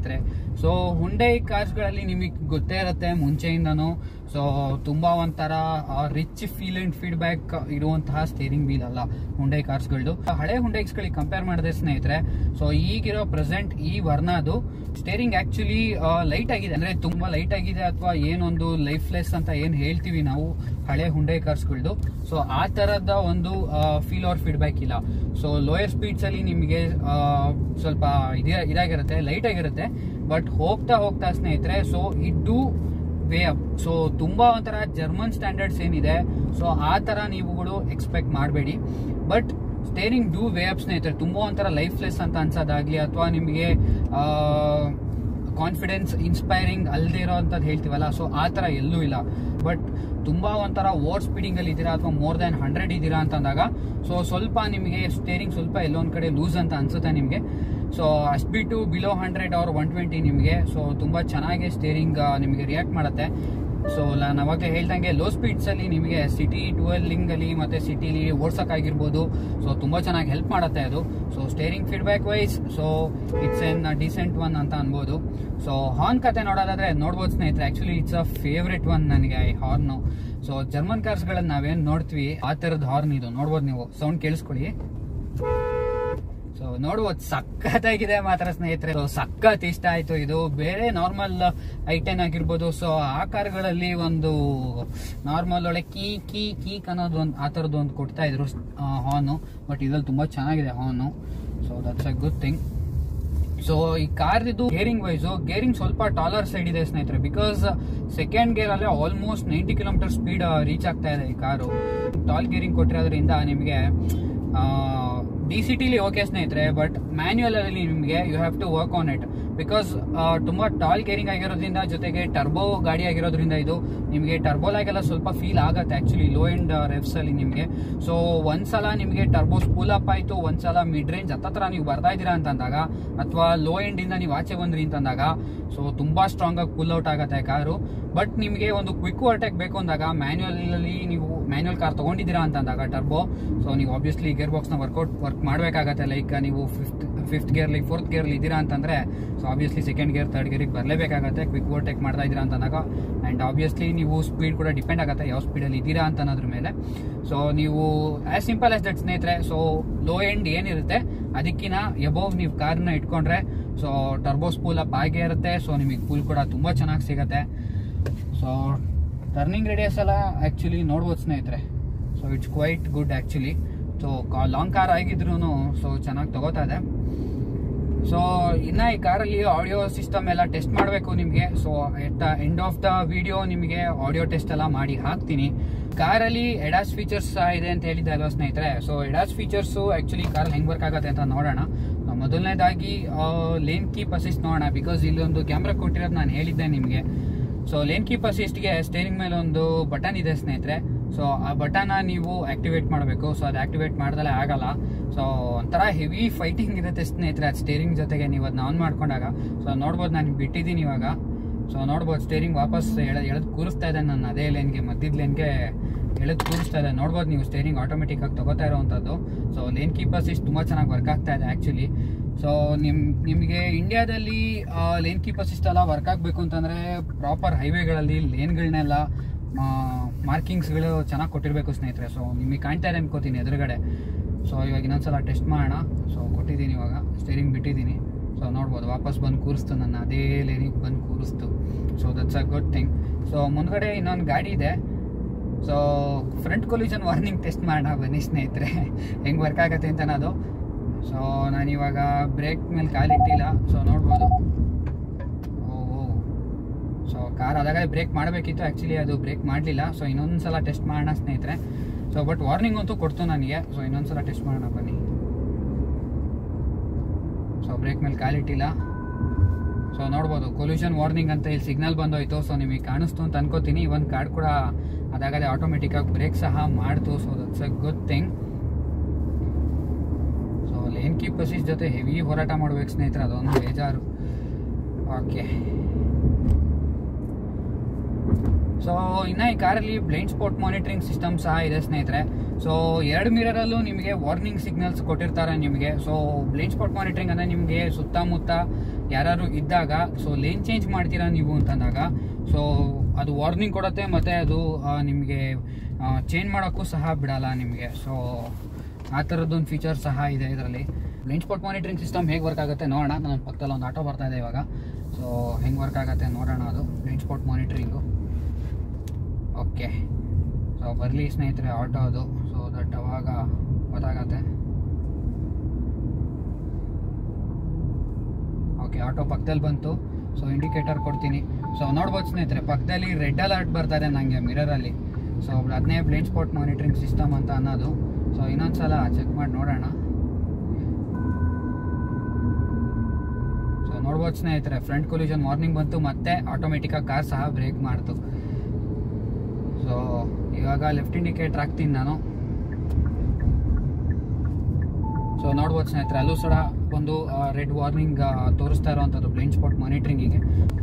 ಸೊ ಹುಂಡೈ ಕಾರ್ಸ್ಗಳಲ್ಲಿ ನಿಮಗೆ ಗೊತ್ತೇ ಇರುತ್ತೆ ಮುಂಚೆಯಿಂದನೂ ಸೊ ತುಂಬಾ ಒಂಥರ ರಿಚ್ ಫೀಲ್ ಅಂಡ್ ಫೀಡ್ಬ್ಯಾಕ್ ಇರುವಂತಹ ಸ್ಟೇರಿಂಗ್ ವೀಲ್ ಅಲ್ಲ ಹುಂಡೈ ಕಾರ್ಸ್ಗಳು ಹಳೆ ಹುಂಡೈಸ್ಗಳಿಗೆ ಕಂಪೇರ್ ಮಾಡಿದ್ರೆ ಸ್ನೇಹಿತರೆ ಸೊ ಈಗಿರೋ ಪ್ರೆಸೆಂಟ್ ಈ ವರ್ನಾದು ಸ್ಟೇರಿಂಗ್ ಆಕ್ಚುಲಿ ಲೈಟ್ ಆಗಿದೆ ಅಂದ್ರೆ ತುಂಬಾ ಲೈಟ್ ಆಗಿದೆ ಅಥವಾ ಏನೊಂದು ಲೈಫ್ಲೆಸ್ ಅಂತ ಏನ್ ಹೇಳ್ತೀವಿ ನಾವು ಹಳೆ ಹುಂಡೈ ಕಾರ್ಸ್ಗಳದ್ದು ಸೊ ಆ ತರದ ಒಂದು ಫೀಲ್ ಆರ್ ಫೀಡ್ಬ್ಯಾಕ್ ಇಲ್ಲ ಸೊ ಲೋಯರ್ ಸ್ಪೀಡ್ಸ್ ಅಲ್ಲಿ ನಿಮಗೆ ಸ್ವಲ್ಪ ಇದೇ ಇದಾಗಿರುತ್ತೆ ಲೈಟ್ ಆಗಿರುತ್ತೆ ಬಟ್ ಹೋಗ್ತಾ ಹೋಗ್ತಾ ಸ್ನೇಹಿತರೆ ಸೊ ಇಟ್ಟು ವೇ ಅಪ್ ಸೊ ತುಂಬಾ ಒಂಥರ ಜರ್ಮನ್ ಸ್ಟ್ಯಾಂಡರ್ಡ್ಸ್ ಏನಿದೆ ಸೊ ಆ ತರ ನೀವುಗಳು ಎಕ್ಸ್ಪೆಕ್ಟ್ ಮಾಡಬೇಡಿ but steering do weigh up ಸ್ನೇಹಿತರೆ ತುಂಬಾ ಒಂಥರ ಲೈಫ್ಲೆಸ್ ಅಂತ ಅನ್ಸೋದಾಗ್ಲಿ ಅಥವಾ ನಿಮಗೆ ಕಾನ್ಫಿಡೆನ್ಸ್ ಇನ್ಸ್ಪೈರಿಂಗ್ ಅಲ್ಲದೆ ಇರೋ ಅಂಥದ್ದು ಹೇಳ್ತೀವಲ್ಲ ಸೊ ಆ ಥರ ಎಲ್ಲೂ ಇಲ್ಲ ಬಟ್ ತುಂಬಾ ಒಂಥರ ಓವರ್ ಸ್ಪೀಡಿಂಗ್ ಅಲ್ಲಿ ಇದ್ದೀರಾ ಅಥವಾ ಮೋರ್ ದನ್ ಹಂಡ್ರೆಡ್ ಇದ್ದೀರಾ ಅಂತ ಅಂದಾಗ ಸೊ ಸ್ವಲ್ಪ ನಿಮಗೆ ಸ್ಟೇರಿಂಗ್ ಸ್ವಲ್ಪ ಎಲ್ಲೊಂದ್ ಕಡೆ ಲೂಸ್ ಅಂತ ಅನ್ಸುತ್ತೆ ನಿಮಗೆ ಸೊ ಅಷ್ಟು ಬಿಟ್ಟು ಬಿಲೋ ಹಂಡ್ರೆಡ್ ಅವ್ರ ಒನ್ ಟ್ವೆಂಟಿ ನಿಮಗೆ ಸೊ ತುಂಬಾ ಚೆನ್ನಾಗಿ ಸ್ಟೇರಿಂಗ್ ನಿಮಗೆ ರಿಯಾಕ್ಟ್ ಮಾಡುತ್ತೆ ಸೊ ನಾನು ಅವಾಗಲೇ ಹೇಳ್ದಂಗೆ ಲೋ ಸ್ಪೀಡ್ಸ್ ಅಲ್ಲಿ ನಿಮಗೆ ಸಿಟಿ ಟ್ವೆಲ್ಲಿಂಗ್ ಅಲ್ಲಿ ಮತ್ತೆ ಸಿಟಿಲಿ ಓಡ್ಸಕ್ಕಾಗಿರ್ಬೋದು ಸೊ ತುಂಬಾ ಚೆನ್ನಾಗಿ ಹೆಲ್ಪ್ ಮಾಡುತ್ತೆ ಅದು so steering feedback wise so it's an decent one ಅಂತ ಅನ್ಬೋದು ಸೊ ಹಾರ್ನ್ ಕತೆ ನೋಡೋದಾದ್ರೆ ನೋಡ್ಬೋದು ಸ್ನೇಹಿತರೆ actually it's a favourite one ನನಗೆ ಈ ಹಾರ್ನ್ ಸೊ ಜರ್ಮನ್ ಕಾರ್ಸ್ಗಳನ್ನ ನಾವೇನ್ ನೋಡ್ತೀವಿ ಆ ತರದ ಹಾರ್ನ್ ಇದು ನೋಡ್ಬೋದು ನೀವು ಸೌಂಡ್ ಕೇಳಿಸ್ಕೊಳ್ಳಿ ಸೊ ನೋಡ್ಬೋದು ಸಖತ್ತಾಗಿದೆ ಮಾತ್ರ ಸ್ನೇಹಿತರೆ So, ಸಖತ್ ಇಷ್ಟ ಆಯ್ತು ಇದು ಬೇರೆ ನಾರ್ಮಲ್ ಐಟೆನ್ ಆಗಿರ್ಬೋದು ಸೊ ಆ ಕಾರ್ಗಳಲ್ಲಿ ಒಂದು ನಾರ್ಮಲ್ ಒಳಗೆ ಕೀ ಕೀ ಕೀಕ್ ಅನ್ನೋದು ಒಂದು ಆ ಥರದ್ದು ಒಂದು ಕೊಡ್ತಾ ಇದ್ರು ಹಾರ್ನು ಬಟ್ ಇದ್ರಲ್ಲಿ ತುಂಬಾ ಚೆನ್ನಾಗಿದೆ horn so that's a good thing so ಈ ಕಾರ್ ಇದು ಗೇರಿಂಗ್ ವೈಸ್ ಗೇರಿಂಗ್ ಸ್ವಲ್ಪ ಟಾಲರ್ ಸೈಡ್ ಇದೆ ಸ್ನೇಹಿತರೆ ಬಿಕಾಸ್ ಸೆಕೆಂಡ್ ಗೇರ್ ಅಲ್ಲಿ almost ninety kilometer speed reach ಆಗ್ತಾ ಇದೆ ಈ ಕಾರು ಟಾಲ್ ಗೇರಿಂಗ್ ಕೊಟ್ಟಿರೋದ್ರಿಂದ ನಿಮಗೆ ಡಿ ಸಿ ಟಿಲಿ ಓಕೆ ಸ್ನೇಹಿತರೆ ಬಟ್ ಮ್ಯಾನ್ಯುಯಲ್ ಅಲ್ಲಿ ನಿಮಗೆ you have to work on it because ತುಂಬಾ ಟಾಲ್ ಗೇರಿಂಗ್ ಆಗಿರೋದ್ರಿಂದ ಜೊತೆಗೆ ಟರ್ಬೋ ಗಾಡಿ ಆಗಿರೋದ್ರಿಂದ ಇದು ನಿಮಗೆ ಟರ್ಬೋಲಾಗೆಲ್ಲ ಸ್ವಲ್ಪ ಫೀಲ್ ಆಗುತ್ತೆ ಆಕ್ಚುಲಿ ಲೋ ಎಂಡ್ ರೆವ್ಸ್ ಅಲ್ಲಿ ನಿಮಗೆ ಸೊ ಒಂದ್ಸಲ ನಿಮಗೆ ಟರ್ಬೋ ಸ್ಪೂಲ್ ಅಪ್ ಆಯ್ತು ಒಂದ್ಸಲ ಮಿಡ್ ರೇಂಜ್ ಹತ್ತತ್ರ ನೀವು ಬರ್ತಾ ಇದ್ದೀರಾ ಅಂತಂದಾಗ ಅಥವಾ ಲೋ ಎಂಡ್ ಇಂದ ನೀವು ಆಚೆ ಬಂದ್ರಿ ಅಂತಂದಾಗ ಸೊ ತುಂಬಾ ಸ್ಟ್ರಾಂಗ್ ಆಗಿ ಪುಲ್ ಔಟ್ ಆಗುತ್ತೆ ಕಾರು ಬಟ್ ನಿಮಗೆ ಒಂದು ಕ್ವಿಕ್ ಓವರ್ಟೇಕ್ ಬೇಕು ಅಂದಾಗ ಮ್ಯಾನ್ಯುಯಲ್ ಅಲ್ಲಿ ನೀವು ಮ್ಯಾನ್ಯುಯಲ್ ಕಾರ್ ತಗೊಂಡಿದ್ದೀರಾ ಅಂತಂದಾಗ ಟರ್ಬೋ ಸೊ ನೀವು ಆಬ್ವಿಯಸ್ಲಿ ಗೇರ್ ಬಾಕ್ಸ್ ನ ವರ್ಕೌಟ್ ವರ್ಕ್ ಮಾಡಬೇಕಾಗತ್ತೆ ಲೈಕ್ ನೀವು fifth fifth gear like fourth gear ಇದ್ದೀರಾ ಅಂತಂದ್ರೆ so obviously second gear third ಗೇರಿಗೆ ಬರಲೇಬೇಕಾಗತ್ತೆ ಕ್ವಿಕ್ ಓವರ್ಟೇಕ್ ಮಾಡ್ತಾ ಇದ್ದೀರಾ ಅಂತಂದಾಗ ಅಂಡ್ ಆಬ್ವಿಯಸ್ಲಿ ನೀವು ಸ್ಪೀಡ್ ಕೂಡ ಡಿಪೆಂಡ್ ಆಗುತ್ತೆ ಯಾವ ಸ್ಪೀಡಲ್ಲಿ ಇದ್ದೀರಾ ಅಂತ ಅನ್ನೋದ್ರ ಮೇಲೆ ಸೊ ನೀವು ಆಸ್ ಸಿಂಪಲ್ ಆಸ್ ದಟ್ ಸ್ನೇಹಿತರೆ ಸೊ ಲೋ ಎಂಡ್ ಏನಿರುತ್ತೆ ಅದಕ್ಕಿಂತ ಎಬೋವ್ ನೀವು ಕಾರ್ನ ಇಟ್ಕೊಂಡ್ರೆ ಸೊ ಟರ್ಬೋ ಸ್ಪೂಲ್ ಅಪ್ ಆಗೇ ಇರುತ್ತೆ ಸೊ ನಿಮಗೆ ಪೂಲ್ ಕೂಡ ತುಂಬಾ ಚೆನ್ನಾಗಿ ಸಿಗುತ್ತೆ ಸೊ ಟರ್ನಿಂಗ್ ರೇಡಿಯಸ್ ಎಲ್ಲ ಆಕ್ಚುಲಿ ನೋಡ್ಬೋದು ಸ್ನೇಹಿತರೆ so it's quite good actually so long car ಆಗಿದ್ರು ಸೊ ಚೆನ್ನಾಗಿ ತಗೋತಾ ಇದೆ ಸೊ ಇನ್ನ ಈ ಕಾರಲ್ಲಿ ಆಡಿಯೋ ಸಿಸ್ಟಮ್ ಎಲ್ಲ ಟೆಸ್ಟ್ ಮಾಡಬೇಕು ನಿಮಗೆ so at end of the video ನಿಮಗೆ ಆಡಿಯೋ ಟೆಸ್ಟ್ ಎಲ್ಲ ಮಾಡಿ ಹಾಕ್ತೀನಿ ಕಾರಲ್ಲಿ ಎಡಾಸ್ ಫೀಚರ್ಸ್ ಇದೆ ಅಂತ ಹೇಳಿದ್ದೆ ಅಲ್ವಾ ಸ್ನೇಹಿತರೆ ಸೊ ಎಡಾಸ್ ಫೀಚರ್ಸ್ ಆಕ್ಚುಲಿ ಕಾರಲ್ಲಿ ಹೆಂಗ್ ವರ್ಕ್ ಆಗುತ್ತೆ ಅಂತ ನೋಡೋಣ ಮೊದಲನೇದಾಗಿ ಲೇನ್ ಕೀಪ್ ಅಸಿಸ್ಟ್ ನೋಡೋಣ ಬಿಕಾಸ್ ಇಲ್ಲಿ ಒಂದು ಕ್ಯಾಮ್ರಾ ಕೊಟ್ಟಿರೋದು ನಾನು ಹೇಳಿದ್ದೆ ನಿಮಗೆ ಸೊ ಲೇನ್ ಕೀಪ್ ಅಸಿಸ್ಟ್ಗೆ ಸ್ಟೇರಿಂಗ್ ಮೇಲೆ ಒಂದು ಬಟನ್ ಇದೆ ಸ್ನೇಹಿತರೆ ಸೊ ಆ ಬಟನ್ನ ನೀವು ಆಕ್ಟಿವೇಟ್ ಮಾಡಬೇಕು ಸೊ ಅದು ಆಕ್ಟಿವೇಟ್ ಮಾಡ್ದಲೇ ಆಗಲ್ಲ ಸೊ ಒಂಥರ ಹೆವಿ ಫೈಟಿಂಗ್ ಇರುತ್ತೆ ಸ್ನೇಹಿತರೆ ಅದು ಸ್ಟೇರಿಂಗ್ ಜೊತೆಗೆ ನೀವು ಅದನ್ನ ಆನ್ ಮಾಡ್ಕೊಂಡಾಗ ಸೊ ನೋಡ್ಬೋದು ನಾನು ಬಿಟ್ಟಿದ್ದೀನಿ ಇವಾಗ ಸೊ ನೋಡ್ಬೋದು ಸ್ಟೇರಿಂಗ್ ವಾಪಸ್ ಎಳೆ ಎಳೆದು ಕೂರಿಸ್ತಾ ಇದೆ ನಾನು ಅದೇ ಲೇನ್ಗೆ ಮಧ್ಯದ ಲೇನ್ಗೆ ಎಳೆದು ಕೂರಿಸ್ತಾ ಇದೆ ನೋಡ್ಬೋದು ನೀವು ಸ್ಟೇರಿಂಗ್ ಆಟೋಮೆಟಿಕ್ ಆಗಿ ತಗೋತಾ ಇರೋವಂಥದ್ದು ಸೊ ಲೇನ್ ಕೀಪರ್ಸ್ ಇಷ್ಟು ತುಂಬ ಚೆನ್ನಾಗಿ ವರ್ಕ್ ಆಗ್ತಾ ಇದೆ ಆ್ಯಕ್ಚುಲಿ ಸೊ ನಿಮ್ ನಿಮಗೆ ಇಂಡಿಯಾದಲ್ಲಿ ಲೇನ್ ಕೀಪರ್ಸ್ ಇಷ್ಟೆಲ್ಲ ವರ್ಕ್ ಆಗಬೇಕು ಅಂತಂದರೆ ಪ್ರಾಪರ್ ಹೈವೇಗಳಲ್ಲಿ ಲೇನ್ಗಳನ್ನೆಲ್ಲ ಮಾರ್ಕಿಂಗ್ಸ್ಗಳು ಚೆನ್ನಾಗಿ ಕೊಟ್ಟಿರಬೇಕು ಸ್ನೇಹಿತರೆ ಸೊ ನಿಮಗೆ ಕಾಣ್ತಾ ಇದೆ ಅನ್ಕೋತೀನಿ ಎದುರುಗಡೆ ಸೊ ಇವಾಗ ಇನ್ನೊಂದ್ಸಲ ಟೆಸ್ಟ್ ಮಾಡೋಣ ಸೊ ಕೊಟ್ಟಿದ್ದೀನಿ ಇವಾಗ ಸ್ಟೇರಿಂಗ್ ಬಿಟ್ಟಿದ್ದೀನಿ ಸೊ ನೋಡ್ಬೋದು ವಾಪಸ್ ಬಂದು ಕೂರಿಸ್ತು ನನ್ನ ಅದೇ ಲೇನಿಗೆ ಬಂದು ಕೂರಿಸ್ತು so that's a good thing so ಮುಂದ್ಗಡೆ ಇನ್ನೊಂದು ಗಾಡಿ ಇದೆ so front collision warning test ಮಾಡೋಣ ಬನ್ನಿ ಸ್ನೇಹಿತರೆ ಹೆಂಗೆ ವರ್ಕ್ ಆಗುತ್ತೆ ಅಂತ ಅನ್ನೋದು ಸೊ ನಾನಿವಾಗ ಬ್ರೇಕ್ ಮೇಲೆ ಕಾಲಿಟ್ಟಿಲ್ಲ ಸೊ ನೋಡ್ಬೋದು ಓ ಸೊ ಕಾರ್ ಅದಾಗಲೇ ಬ್ರೇಕ್ ಮಾಡಬೇಕಿತ್ತು ಆ್ಯಕ್ಚುಲಿ ಅದು ಬ್ರೇಕ್ ಮಾಡಲಿಲ್ಲ ಸೊ ಇನ್ನೊಂದು ಸಲ ಟೆಸ್ಟ್ ಮಾಡೋಣ ಸ್ನೇಹಿತರೆ ಸೊ ಬಟ್ ವಾರ್ನಿಂಗ್ ಅಂತೂ ಕೊಡ್ತು ನನಗೆ ಸೊ ಇನ್ನೊಂದು ಸಲ ಟೆಸ್ಟ್ ಮಾಡೋಣ ಬನ್ನಿ ಸೊ ಬ್ರೇಕ್ ಮೇಲೆ ಕಾಲಿಟ್ಟಿಲ್ಲ ಸೊ ನೋಡ್ಬೋದು ಕೊಲ್ಯೂಷನ್ ವಾರ್ನಿಂಗ್ ಅಂತ ಇಲ್ಲಿ ಸಿಗ್ನಲ್ ಬಂದೋಯ್ತು ಸೊ ನಿಮಗೆ ಕಾಣಿಸ್ತು ಅಂತ ಅನ್ಕೋತೀನಿ ಒಂದು ಕಾರ್ಡ್ ಕೂಡ ಅದಾಗಲೇ ಆಟೋಮೆಟಿಕ್ ಆಗಿ ಬ್ರೇಕ್ ಸಹ ಮಾಡ್ತು so that's a good thing so lane keep assist ಜೊತೆ ಹೆವಿ ಹೋರಾಟ ಮಾಡ್ಬೇಕು ಸ್ನೇಹಿತರೆ ಅದೊಂದು ಬೇಜಾರು ಓಕೆ ಸೊ ಇನ್ನ ಈ ಕಾರಲ್ಲಿ ಬ್ಲೈಂಡ್ ಸ್ಪಾಟ್ ಮಾನಿಟರಿಂಗ್ ಸಿಸ್ಟಮ್ ಸಹ ಇದೆ ಸ್ನೇಹಿತರೆ ಸೊ ಎರಡು ಮಿರರಲ್ಲೂ ನಿಮಗೆ ವಾರ್ನಿಂಗ್ ಸಿಗ್ನಲ್ಸ್ ಕೊಟ್ಟಿರ್ತಾರೆ ನಿಮಗೆ ಸೊ ಬ್ಲೈಂಡ್ ಸ್ಪಾಟ್ ಮಾನಿಟರಿಂಗ್ ಅಂದರೆ ನಿಮಗೆ ಸುತ್ತಮುತ್ತ ಯಾರು ಇದ್ದಾಗ ಸೊ ಲೇನ್ ಚೇಂಜ್ ಮಾಡ್ತೀರಾ ನೀವು ಅಂತಂದಾಗ ಸೊ ಅದು ವಾರ್ನಿಂಗ್ ಕೊಡುತ್ತೆ ಮತ್ತು ಅದು ನಿಮಗೆ ಚೇಂಜ್ ಮಾಡೋಕ್ಕೂ ಸಹ ಬಿಡಲ್ಲ ನಿಮಗೆ ಸೊ ಆ ಥರದ್ದೊಂದು ಫೀಚರ್ ಸಹ ಇದೆ ಇದರಲ್ಲಿ ಬ್ಲೈಂಡ್ ಸ್ಪಾಟ್ ಮಾನಿಟರಿಂಗ್ ಸಿಸ್ಟಮ್ ಹೇಗೆ ವರ್ಕ್ ಆಗುತ್ತೆ ನೋಡೋಣ ನನ್ನ ಪಕ್ಕದಲ್ಲಿ ಒಂದು ಆಟೋ ಬರ್ತಾ ಇದೆ ಇವಾಗ ಸೊ ಹೆಂಗೆ ವರ್ಕ್ ಆಗುತ್ತೆ ನೋಡೋಣ ಅದು blind spot monitoring okay so ಬರಲಿ ಸ್ನೇಹಿತರೆ ಆಟೋ ಅದು ಸೊ ದಟ್ ಅವಾಗ ಗೊತ್ತಾಗತ್ತೆ ಓಕೆ ಆಟೋ ಪಕ್ಕದಲ್ಲಿ ಬಂತು ಸೊ ಇಂಡಿಕೇಟರ್ ಕೊಡ್ತೀನಿ ಸೊ ನೋಡ್ಬೋದು ಸ್ನೇಹಿತರೆ ಪಕ್ಕದಲ್ಲಿ ರೆಡ್ ಅಲರ್ಟ್ ಬರ್ತಾ ಇದೆ ನನಗೆ ಮಿರರಲ್ಲಿ ಸೊ ಅದನ್ನೇ ಬ್ಲೈಂಡ್ ಸ್ಪಾಟ್ ಮಾನಿಟರಿಂಗ್ ಸಿಸ್ಟಮ್ ಅಂತ ಅನ್ನೋದು ಸೊ ಇನ್ನೊಂದ್ಸಲ ಚೆಕ್ ಮಾಡಿ ನೋಡೋಣ ಸೊ ನೋಡ್ಬೋದು ಸ್ನೇಹಿತರೆ ಫ್ರಂಟ್ ಕೊಲ್ಯೂಷನ್ ವಾರ್ನಿಂಗ್ ಬಂತು ಮತ್ತೆ ಆಟೋಮೆಟಿಕ್ಕಾಗಿ ಕಾರ್ ಸಹ ಬ್ರೇಕ್ ಮಾಡ್ತು ಸೊ ಇವಾಗ ಲೆಫ್ಟ್ ಇಂಡಿಕೇಟರ್ ಹಾಕ್ತೀನಿ ನಾನು ಸೊ ನೋಡ್ಬೋದು ಸ್ನೇಹಿತರೆ ಅಲ್ಲೂ ಸಹ ಒಂದು ರೆಡ್ ವಾರ್ನಿಂಗ್ ತೋರಿಸ್ತಾ ಇರೋವಂಥದ್ದು ಬ್ಲೈಂಡ್ ಸ್ಪಾಟ್ ಮಾನಿಟ್ರಿಂಗಿಗೆ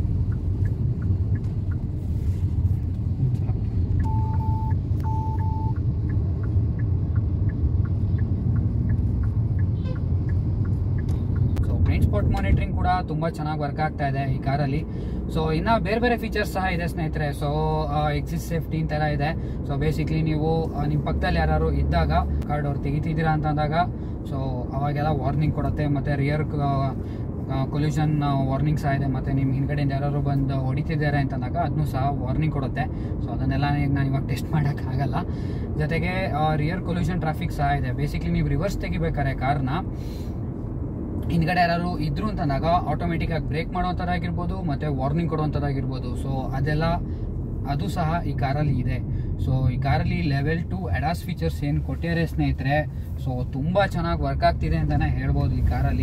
ಸೊ ಬ್ಲೈಂಡ್ ಸ್ಪಾಟ್ ಮಾನಿಟರಿಂಗ್ ಕೂಡ ತುಂಬ ಚೆನ್ನಾಗಿ ವರ್ಕ್ ಆಗ್ತಾ ಇದೆ ಈ ಕಾರಲ್ಲಿ ಸೊ ಇನ್ನು ಬೇರೆ ಬೇರೆ ಫೀಚರ್ಸ್ ಸಹ ಇದೆ ಸ್ನೇಹಿತರೆ ಸೊ ಎಕ್ಸಿಸ್ಟ್ ಸೇಫ್ಟಿ ಅಂತೆಲ್ಲ ಇದೆ ಸೊ ಬೇಸಿಕ್ಲಿ ನೀವು ನಿಮ್ಮ ಪಕ್ಕದಲ್ಲಿ ಯಾರು ಇದ್ದಾಗ ಕಾರ್ಡ್ ಅವ್ರು ತೆಗಿತಿದ್ದೀರಾ ಅಂತ ಅಂದಾಗ ಸೊ ಅವಾಗೆಲ್ಲ ವಾರ್ನಿಂಗ್ ಕೊಡುತ್ತೆ ಮತ್ತು ರಿಯರ್ ಕೊಲ್ಯೂಷನ್ ವಾರ್ನಿಂಗ್ ಸಹ ಇದೆ ಮತ್ತು ನಿಮ್ಮ ಹಿಂದ್ಗಡೆಯಿಂದ ಯಾರು ಬಂದು ಹೊಡಿತಿದ್ದಾರೆ ಅಂತಂದಾಗ ಅದನ್ನು ಸಹ ವಾರ್ನಿಂಗ್ ಕೊಡುತ್ತೆ ಸೊ ಅದನ್ನೆಲ್ಲ ನಾನು ಇವಾಗ ಟೆಸ್ಟ್ ಮಾಡೋಕ್ಕಾಗಲ್ಲ ಜೊತೆಗೆ ರಿಯರ್ ಕೊಲ್ಯೂಷನ್ ಟ್ರಾಫಿಕ್ ಸಹ ಇದೆ ಬೇಸಿಕ್ಲಿ ನೀವು ರಿವರ್ಸ್ ತೆಗಿಬೇಕಾದ್ರೆ ಕಾರ್ನ ಹಿಂದ್ಗಡೆ ಯಾರು ಇದ್ರು ಅಂತಂದಾಗ ಆಟೋಮೆಟಿಕ್ ಆಗಿ ಬ್ರೇಕ್ ಮಾಡೋಂಥದ್ದಾಗಿರ್ಬೋದು ಮತ್ತೆ ವಾರ್ನಿಂಗ್ ಕೊಡುವಂಥದ್ದಾಗಿರ್ಬೋದು ಸೊ ಅದೆಲ್ಲ ಅದು ಸಹ ಈ ಕಾರಲ್ಲಿ ಇದೆ ಸೊ ಈ ಕಾರಲ್ಲಿ ಲೆವೆಲ್ ಟು ಅಡಾಸ್ ಫೀಚರ್ಸ್ ಏನು ಕೊಟ್ಟಿದ್ದಾರೆ ಸ್ನೇಹಿತರೆ ಸೊ ತುಂಬ ಚೆನ್ನಾಗಿ ವರ್ಕ್ ಆಗ್ತಿದೆ ಅಂತಲೇ ಹೇಳ್ಬೋದು ಈ ಕಾರಲ್ಲಿ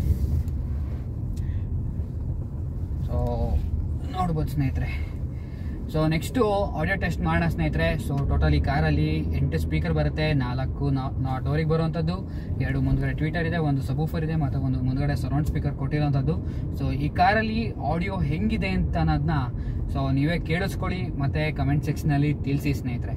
ಸೊ ನೋಡ್ಬೋದು ಸ್ನೇಹಿತರೆ ಸೊ ನೆಕ್ಸ್ಟು ಆಡಿಯೋ ಟೆಸ್ಟ್ ಮಾಡೋಣ ಸ್ನೇಹಿತರೆ ಸೊ ಟೋಟಲ್ ಈ ಕಾರಲ್ಲಿ ಎಂಟು ಸ್ಪೀಕರ್ ಬರುತ್ತೆ ನಾಲ್ಕು ನಾ ಡೋರಿಗೆ ಬರುವಂಥದ್ದು ಎರಡು ಮುಂದ್ಗಡೆ ಟ್ವೀಟರ್ ಇದೆ ಒಂದು ಸಬೂಫರ್ ಇದೆ ಮತ್ತು ಒಂದು ಮುಂದ್ಗಡೆ ಸರೌಂಡ್ ಸ್ಪೀಕರ್ ಕೊಟ್ಟಿರೋಂಥದ್ದು ಸೊ ಈ ಕಾರಲ್ಲಿ ಆಡಿಯೋ ಹೆಂಗಿದೆ ಅಂತ ಅನ್ನೋದನ್ನ ಸೊ ನೀವೇ ಕೇಳಿಸ್ಕೊಳ್ಳಿ ಮತ್ತು ಕಮೆಂಟ್ ಸೆಕ್ಷನಲ್ಲಿ ತಿಳಿಸಿ ಸ್ನೇಹಿತರೆ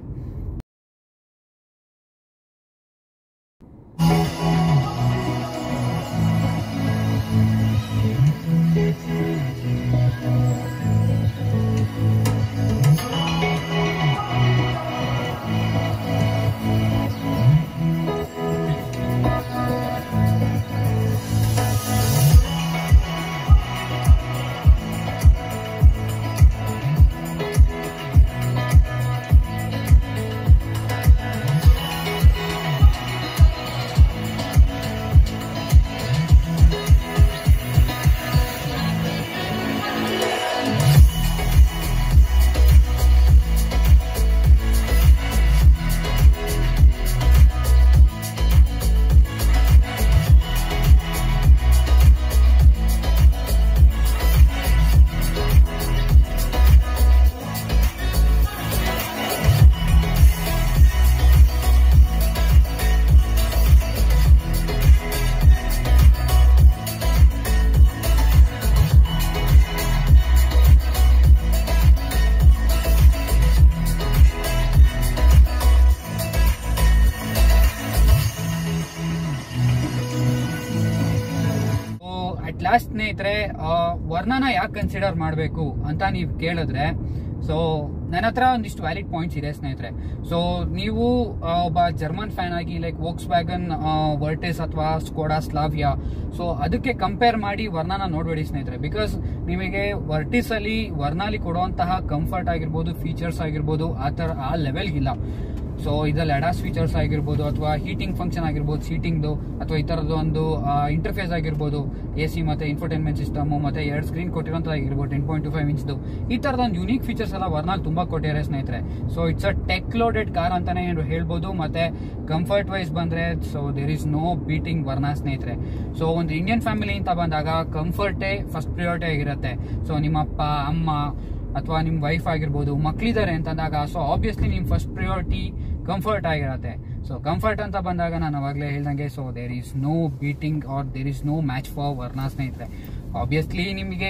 ಅಟ್ ಲಾಸ್ಟ್ ಸ್ನೇಹಿತರೆ ಆ, ವರ್ಣನ ಯಾಕೆ ಕನ್ಸಿಡರ್ ಮಾಡಬೇಕು ಅಂತ ನೀವು ಕೇಳಿದ್ರೆ ಸೊ ನನ್ನ ಹತ್ರ ಒಂದಿಷ್ಟು ವ್ಯಾಲಿಡ್ ಪಾಯಿಂಟ್ಸ್ ಇದೆ ಸ್ನೇಹಿತರೆ ಸೊ ನೀವು ಆ, ಒಬ್ಬ ಜರ್ಮನ್ ಫ್ಯಾನ್ ಆಗಿ ಲೈಕ್ ವೋಕ್ಸ್ ವ್ಯಾಗನ್ ವರ್ಟೆಸ್ ಅಥವಾ ಸ್ಕೋಡಾ ಸ್ಲಾವಿಯಾ ಸೊ ಅದಕ್ಕೆ ಕಂಪೇರ್ ಮಾಡಿ ವರ್ಣನ ನೋಡಬೇಡಿ ಸ್ನೇಹಿತರೆ ಬಿಕಾಸ್ ನಿಮಗೆ ವರ್ಟಿಸ್ ಅಲ್ಲಿ ವರ್ನಾಲಿ ಕೊಡುವಂತಹ ಕಂಫರ್ಟ್ ಆಗಿರ್ಬೋದು ಫೀಚರ್ಸ್ ಆಗಿರ್ಬೋದು ಆ ಥರ ಆ ಲೆವೆಲ್ಗಿಲ್ಲ ಸೊ ಇದರಲ್ಲಿ ಅಡಾಸ್ ಫೀಚರ್ಸ್ ಆಗಿರ್ಬೋದು ಅಥವಾ ಹೀಟಿಂಗ್ ಫಂಕ್ಷನ್ ಆಗಿರ್ಬೋದು ಸೀಟಿಂಗ್ದು ಅಥವಾ ಈ ಥರದ್ದು ಒಂದು ಇಂಟರ್ಫೇಸ್ ಆಗಿರ್ಬೋದು ಎ ಸಿ ಮತ್ತು ಇನ್ಫರ್ಟೈನ್ಮೆಂಟ್ ಸಿಸ್ಟಮ್ ಮತ್ತು ಎರಡು ಸ್ಕ್ರೀನ್ ಕೊಟ್ಟಿರೋಂಥದ್ದಾಗಿರ್ಬೋದು ಟೆನ್ ಪಾಯಿಂಟ್ ಟು ಫೈವ್ ಇಂಚ್ದು ಈ ಥರದ ಒಂದು ಯುನೀಕ್ ಫೀಚರ್ಸ್ ಎಲ್ಲ ವರ್ನಾಲ್ ತುಂಬ ಕೊಟ್ಟಿದ್ದಾರೆ ಸ್ನೇಹಿತರೆ so it's a tech loaded car ಅಂತಾನೆ ಹೇಳ್ಬೋದು ಮತ್ತೆ ಕಂಫರ್ಟ್ ವೈಸ್ ಬಂದರೆ so there is no beating Verna ಸ್ನೇಹಿತರೆ ಸೊ ಒಂದು ಇಂಡಿಯನ್ ಫ್ಯಾಮಿಲಿ ಅಂತ ಬಂದಾಗ ಕಂಫರ್ಟೇ ಫಸ್ಟ್ ಪ್ರಿಯಾರಿಟಿ ಆಗಿರುತ್ತೆ ಸೊ ನಿಮ್ಮ ಅಪ್ಪ ಅಮ್ಮ ಅಥವಾ ನಿಮ್ಮ ವೈಫ್ ಆಗಿರ್ಬೋದು ಮಕ್ಕಳಿದ್ದಾರೆ ಅಂತಂದಾಗ ಸೊ ಆಬ್ವಿಯಸ್ಲಿ ನಿಮ್ಮ ಫಸ್ಟ್ ಪ್ರಿಯಾರಿಟಿ ಕಂಫರ್ಟ್ ಆಗಿರತ್ತೆ ಸೊ ಕಂಫರ್ಟ್ ಅಂತ ಬಂದಾಗ ನಾನು ಅವಾಗಲೇ ಹೇಳ್ದಂಗೆ so there is no beating or there is no match for Verna ಸ್ನೇಹಿತರೆ ಆಬ್ವಿಯಸ್ಲಿ ನಿಮಗೆ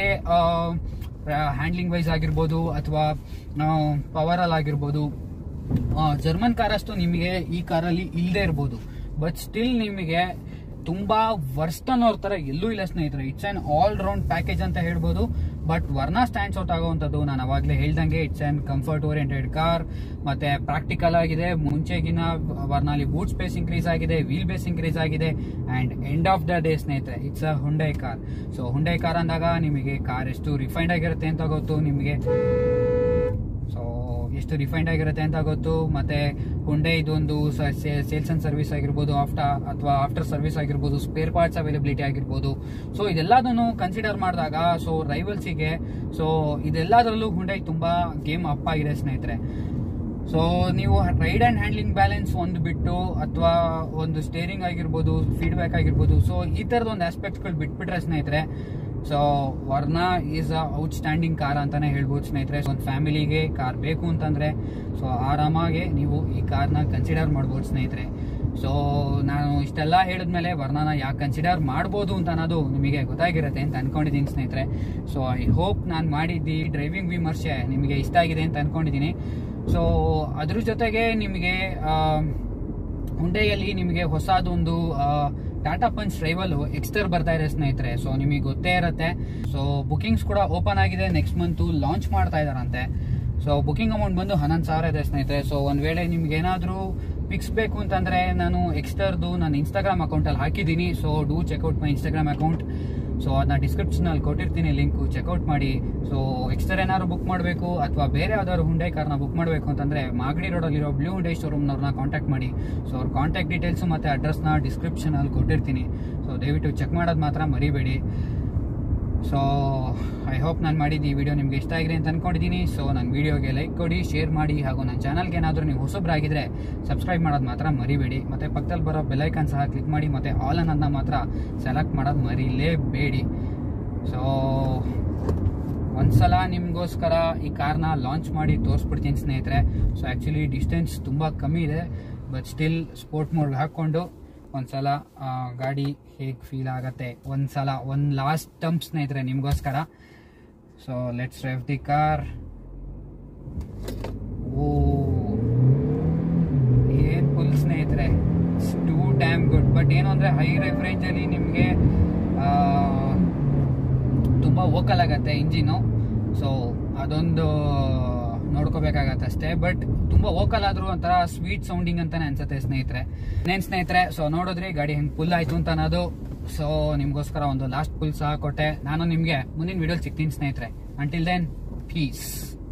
ಹ್ಯಾಂಡ್ಲಿಂಗ್ ವೈಸ್ ಆಗಿರ್ಬೋದು ಅಥವಾ ಪವರಲ್ಲಿ ಆಗಿರ್ಬೋದು ಜರ್ಮನ್ ಕಾರ್ ಅಷ್ಟು ನಿಮಗೆ ಈ ಕಾರಲ್ಲಿ ಇಲ್ಲದೆ ಇರ್ಬೋದು ಬಟ್ ಸ್ಟಿಲ್ ನಿಮಗೆ ತುಂಬ ವರ್ಸ್ಟ್ ಅನ್ನೋರ್ ಥರ ಎಲ್ಲೂ ಇಲ್ಲ ಸ್ನೇಹಿತರೆ it's an all round package ಅಂತ ಹೇಳ್ಬೋದು ಬಟ್ ವರ್ನಾ ಸ್ಟ್ಯಾಂಡ್ಸ್ ಔಟ್ ಆಗುವಂಥದ್ದು ನಾನು ಅವಾಗಲೇ ಹೇಳ್ದಂಗೆ it's an comfort oriented car ಮತ್ತೆ ಪ್ರಾಕ್ಟಿಕಲ್ ಆಗಿದೆ ಮುಂಚೆಗಿನ ವರ್ನಾಲಿ ಬೂಟ್ ಸ್ಪೇಸ್ ಇನ್ಕ್ರೀಸ್ ಆಗಿದೆ ವೀಲ್ ಬೇಸ್ ಇನ್ಕ್ರೀಸ್ ಆಗಿದೆ and end of the day ಸ್ನೇಹಿತರೆ it's a Hyundai car so Hyundai car ಅಂದಾಗ ನಿಮಗೆ ಕಾರ್ ಎಷ್ಟು ರಿಫೈಂಡ್ ಆಗಿರುತ್ತೆ ಅಂತ ಗೊತ್ತು ನಿಮಗೆ ಸೊ ಎಷ್ಟು ರಿಫೈಂಡ್ ಆಗಿರುತ್ತೆ ಅಂತ ಗೊತ್ತು ಮತ್ತೆ ಹುಂಡೆ ಇದೊಂದು ಸೇಲ್ಸ್ ಅಂಡ್ ಸರ್ವಿಸ್ ಆಗಿರ್ಬೋದು ಆಫ್ಟರ್ ಅಥವಾ ಆಫ್ಟರ್ ಸರ್ವಿಸ್ ಆಗಿರ್ಬೋದು ಸ್ಪೇರ್ ಪಾರ್ಟ್ಸ್ ಅವೈಲಬಿಲಿಟಿ ಆಗಿರ್ಬೋದು ಸೊ ಇದೆಲ್ಲದನ್ನು ಕನ್ಸಿಡರ್ ಮಾಡಿದಾಗ ಸೊ ರೈವಲ್ಸಿಗೆ ಸೊ ಇದೆಲ್ಲದರಲ್ಲೂ ಹುಂಡೈ ತುಂಬಾ ಗೇಮ್ ಅಪ್ ಆಗಿದೆ ಸ್ನೇಹಿತರೆ ಸೊ ನೀವು ರೈಡ್ ಅಂಡ್ ಹ್ಯಾಂಡ್ಲಿಂಗ್ ಬ್ಯಾಲೆನ್ಸ್ ಒಂದು ಬಿಟ್ಟು ಅಥವಾ ಒಂದು ಸ್ಟೇರಿಂಗ್ ಆಗಿರ್ಬೋದು ಫೀಡ್ಬ್ಯಾಕ್ ಆಗಿರ್ಬೋದು ಸೊ ಈ ಥರದ ಒಂದು ಆಸ್ಪೆಕ್ಟ್ಸ್ಗಳು ಬಿಟ್ಬಿಟ್ರೆ ಸ್ನೇಹಿತರೆ so Verna is a outstanding car ಅಂತಾನೆ ಹೇಳ್ಬೋದು ಸ್ನೇಹಿತರೆ ಒಂದು ಫ್ಯಾಮಿಲಿಗೆ ಕಾರ್ ಬೇಕು ಅಂತಂದ್ರೆ ಸೊ ಆರಾಮಾಗಿ ನೀವು ಈ ಕಾರ್ನ ಕನ್ಸಿಡರ್ ಮಾಡ್ಬೋದು ಸ್ನೇಹಿತರೆ ಸೊ ನಾನು ಇಷ್ಟೆಲ್ಲ ಹೇಳಿದ್ಮೇಲೆ ವರ್ಣನ ಯಾಕೆ ಕನ್ಸಿಡರ್ ಮಾಡ್ಬೋದು ಅಂತ ಅನ್ನೋದು ನಿಮಗೆ ಗೊತ್ತಾಗಿರುತ್ತೆ ಅಂತ ಅನ್ಕೊಂಡಿದ್ದೀನಿ ಸ್ನೇಹಿತರೆ ಸೊ ಐ ಹೋಪ್ ನಾನು ಮಾಡಿದ್ದಿ ಡ್ರೈವಿಂಗ್ ವಿಮರ್ಶೆ ನಿಮಗೆ ಇಷ್ಟ ಆಗಿದೆ ಅಂತ ಅನ್ಕೊಂಡಿದ್ದೀನಿ ಸೊ ಅದ್ರ ಜೊತೆಗೆ ನಿಮಗೆ ಹುಂಡೆಯಲ್ಲಿ ನಿಮಗೆ ಹೊಸದೊಂದು ಟಾಟಾ ಪಂಚ್ ರೈವಲ್ ಎಕ್ಸ್ಟರ್ ಬರ್ತಾ ಇದೆ ಸ್ನೇಹಿತರೆ ಸೊ ನಿಮಗೆ ಗೊತ್ತೇ ಇರುತ್ತೆ ಸೊ ಬುಕಿಂಗ್ಸ್ ಕೂಡ ಓಪನ್ ಆಗಿದೆ ನೆಕ್ಸ್ಟ್ ಮಂತ್ ಲಾಂಚ್ ಮಾಡ್ತಾ ಇದಾರಂತೆ ಸೊ ಬುಕಿಂಗ್ ಅಮೌಂಟ್ ಬಂದು ಹನ್ನೊಂದು ಸಾವಿರ ಇದೆ ಸ್ನೇಹಿತರೆ ಸೊ ಒಂದ್ ವೇಳೆ ನಿಮ್ಗೆ ಏನಾದರೂ ಪಿಕ್ಸ್ ಬೇಕು ಅಂತಂದ್ರೆ ನಾನು ಎಕ್ಸ್ಟರ್ದು ನಾನು ಇನ್ಸ್ಟಾಗ್ರಾಮ್ ಅಕೌಂಟಲ್ಲಿ ಹಾಕಿದ್ದೀನಿ so do check out my Instagram account so ಅದನ್ನ ಡಿಸ್ಕ್ರಿಪ್ಷನಲ್ಲಿ ಕೊಟ್ಟಿರ್ತೀನಿ ಲಿಂಕು ಚೆಕ್ಔಟ್ ಮಾಡಿ ಸೊ ಎಕ್ಸ್ಟರ್ ಏನಾದ್ರು ಬುಕ್ ಮಾಡಬೇಕು ಅಥವಾ ಬೇರೆ ಯಾವ್ದಾದ್ರು ಹುಂಡೈ ಕಾರ್ನ ಬುಕ್ ಮಾಡಬೇಕು ಅಂತಂದ್ರೆ ಮಾಗಡಿ ರೋಡಲ್ಲಿರೋ ಬ್ಲೂ ಹುಂಡೈ ಶೋರೂಮ್ನವ್ರನ್ನ ಕಾಂಟ್ಯಾಕ್ಟ್ ಮಾಡಿ ಸೊ ಅವ್ರ ಕಾಂಟ್ಯಾಕ್ಟ್ ಡೀಟೇಲ್ಸ್ ಮತ್ತೆ ಅಡ್ರೆಸ್ನ ಡಿಸ್ಕ್ರಿಪ್ಷನಲ್ಲಿ ಕೊಟ್ಟಿರ್ತೀನಿ ಸೊ ದಯವಿಟ್ಟು ಚೆಕ್ ಮಾಡೋದು ಮಾತ್ರ ಮರಿಬೇಡಿ ಸೊ ಐ ಹೋಪ್ ನಾನು ಮಾಡಿದ್ದು ಈ ವಿಡಿಯೋ ನಿಮಗೆ ಇಷ್ಟ ಆಗಿದೆ ಅಂತ ಅನ್ಕೊಂಡಿದ್ದೀನಿ ಸೊ ನನ್ನ ವಿಡಿಯೋಗೆ ಲೈಕ್ ಕೊಡಿ ಶೇರ್ ಮಾಡಿ ಹಾಗೂ ನನ್ನ ಚಾನಲ್ಗೆ ಏನಾದರೂ ನೀವು ಹೊಸಬ್ರಾಗಿದ್ರೆ ಸಬ್ಸ್ಕ್ರೈಬ್ ಮಾಡೋದು ಮಾತ್ರ ಮರಿಬೇಡಿ ಮತ್ತು ಪಕ್ಕದಲ್ಲಿ ಬರೋ ಬೆಲ್ಲೈಕನ್ ಸಹ ಕ್ಲಿಕ್ ಮಾಡಿ ಮತ್ತು ಆಲ್ ಅನ್ನೋದನ್ನ ಮಾತ್ರ ಸೆಲೆಕ್ಟ್ ಮಾಡೋದು ಮರಿಲೇಬೇಡಿ ಸೊ ಒಂದ್ಸಲ ನಿಮಗೋಸ್ಕರ ಈ ಕಾರ್ನ ಲಾಂಚ್ ಮಾಡಿ ತೋರಿಸ್ಬಿಡ್ತೀನಿ ಸ್ನೇಹಿತರೆ ಸೊ ಆ್ಯಕ್ಚುಲಿ ಡಿಸ್ಟೆನ್ಸ್ ತುಂಬ ಕಮ್ಮಿ ಇದೆ ಬಟ್ ಸ್ಟಿಲ್ ಸ್ಪೋರ್ಟ್ ಮೋಡ್ಗೆ ಹಾಕ್ಕೊಂಡು ಒಂದ್ಸಲ ಆ, ಗಾಡಿ ಹೇಗೆ ಫೀಲ್ ಆಗತ್ತೆ ಒಂದ್ಸಲ ಒಂದು ಲಾಸ್ಟ್ ಟಂಪ್ ಸ್ನೇಹಿತರೆ ನಿಮಗೋಸ್ಕರ so let's drive the car ಓ ಏನ್ ಫುಲ್ ಸ್ನೇಹಿತರೆ ಟೂ ಡ್ಯಾಮ್ ಗುಡ್ ಬಟ್ ಏನು ಅಂದ್ರೆ ಹೈ ರೆಫ್ರೆಂಜ್ ಅಲ್ಲಿ ನಿಮಗೆ ತುಂಬಾ ವೋಕಲ್ ಆಗತ್ತೆ ಇಂಜಿನು ಸೊ ಅದೊಂದು ನೋಡ್ಕೋಬೇಕಾಗತ್ತೆ ಅಷ್ಟೇ ಬಟ್ ತುಂಬಾ ವೋಕಲ್ ಆದ್ರೂ ಒಂಥರ ಸ್ವೀಟ್ ಸೌಂಡಿಂಗ್ ಅಂತಾನೆ ಅನ್ಸುತ್ತೆ ಸ್ನೇಹಿತರೆ ಇನ್ನೇನ್ ಸ್ನೇಹಿತರೆ ಸೊ ನೋಡಿದ್ರಿ ಗಾಡಿ ಹೆಂಗ್ ಫುಲ್ ಆಯ್ತು ಅಂತ ಅನ್ನೋದು ಸೊ ನಿಮ್ಗೋಸ್ಕರ ಒಂದು ಲಾಸ್ಟ್ ಫುಲ್ ಸಹ ಕೊಟ್ಟೆ ನಾನು ನಿಮ್ಗೆ ಮುಂದಿನ ವಿಡಿಯೋ ಸಿಗ್ತೀನಿ ಸ್ನೇಹಿತರೆ ಅಂಟಿಲ್ ದೆನ್ ಪೀಸ್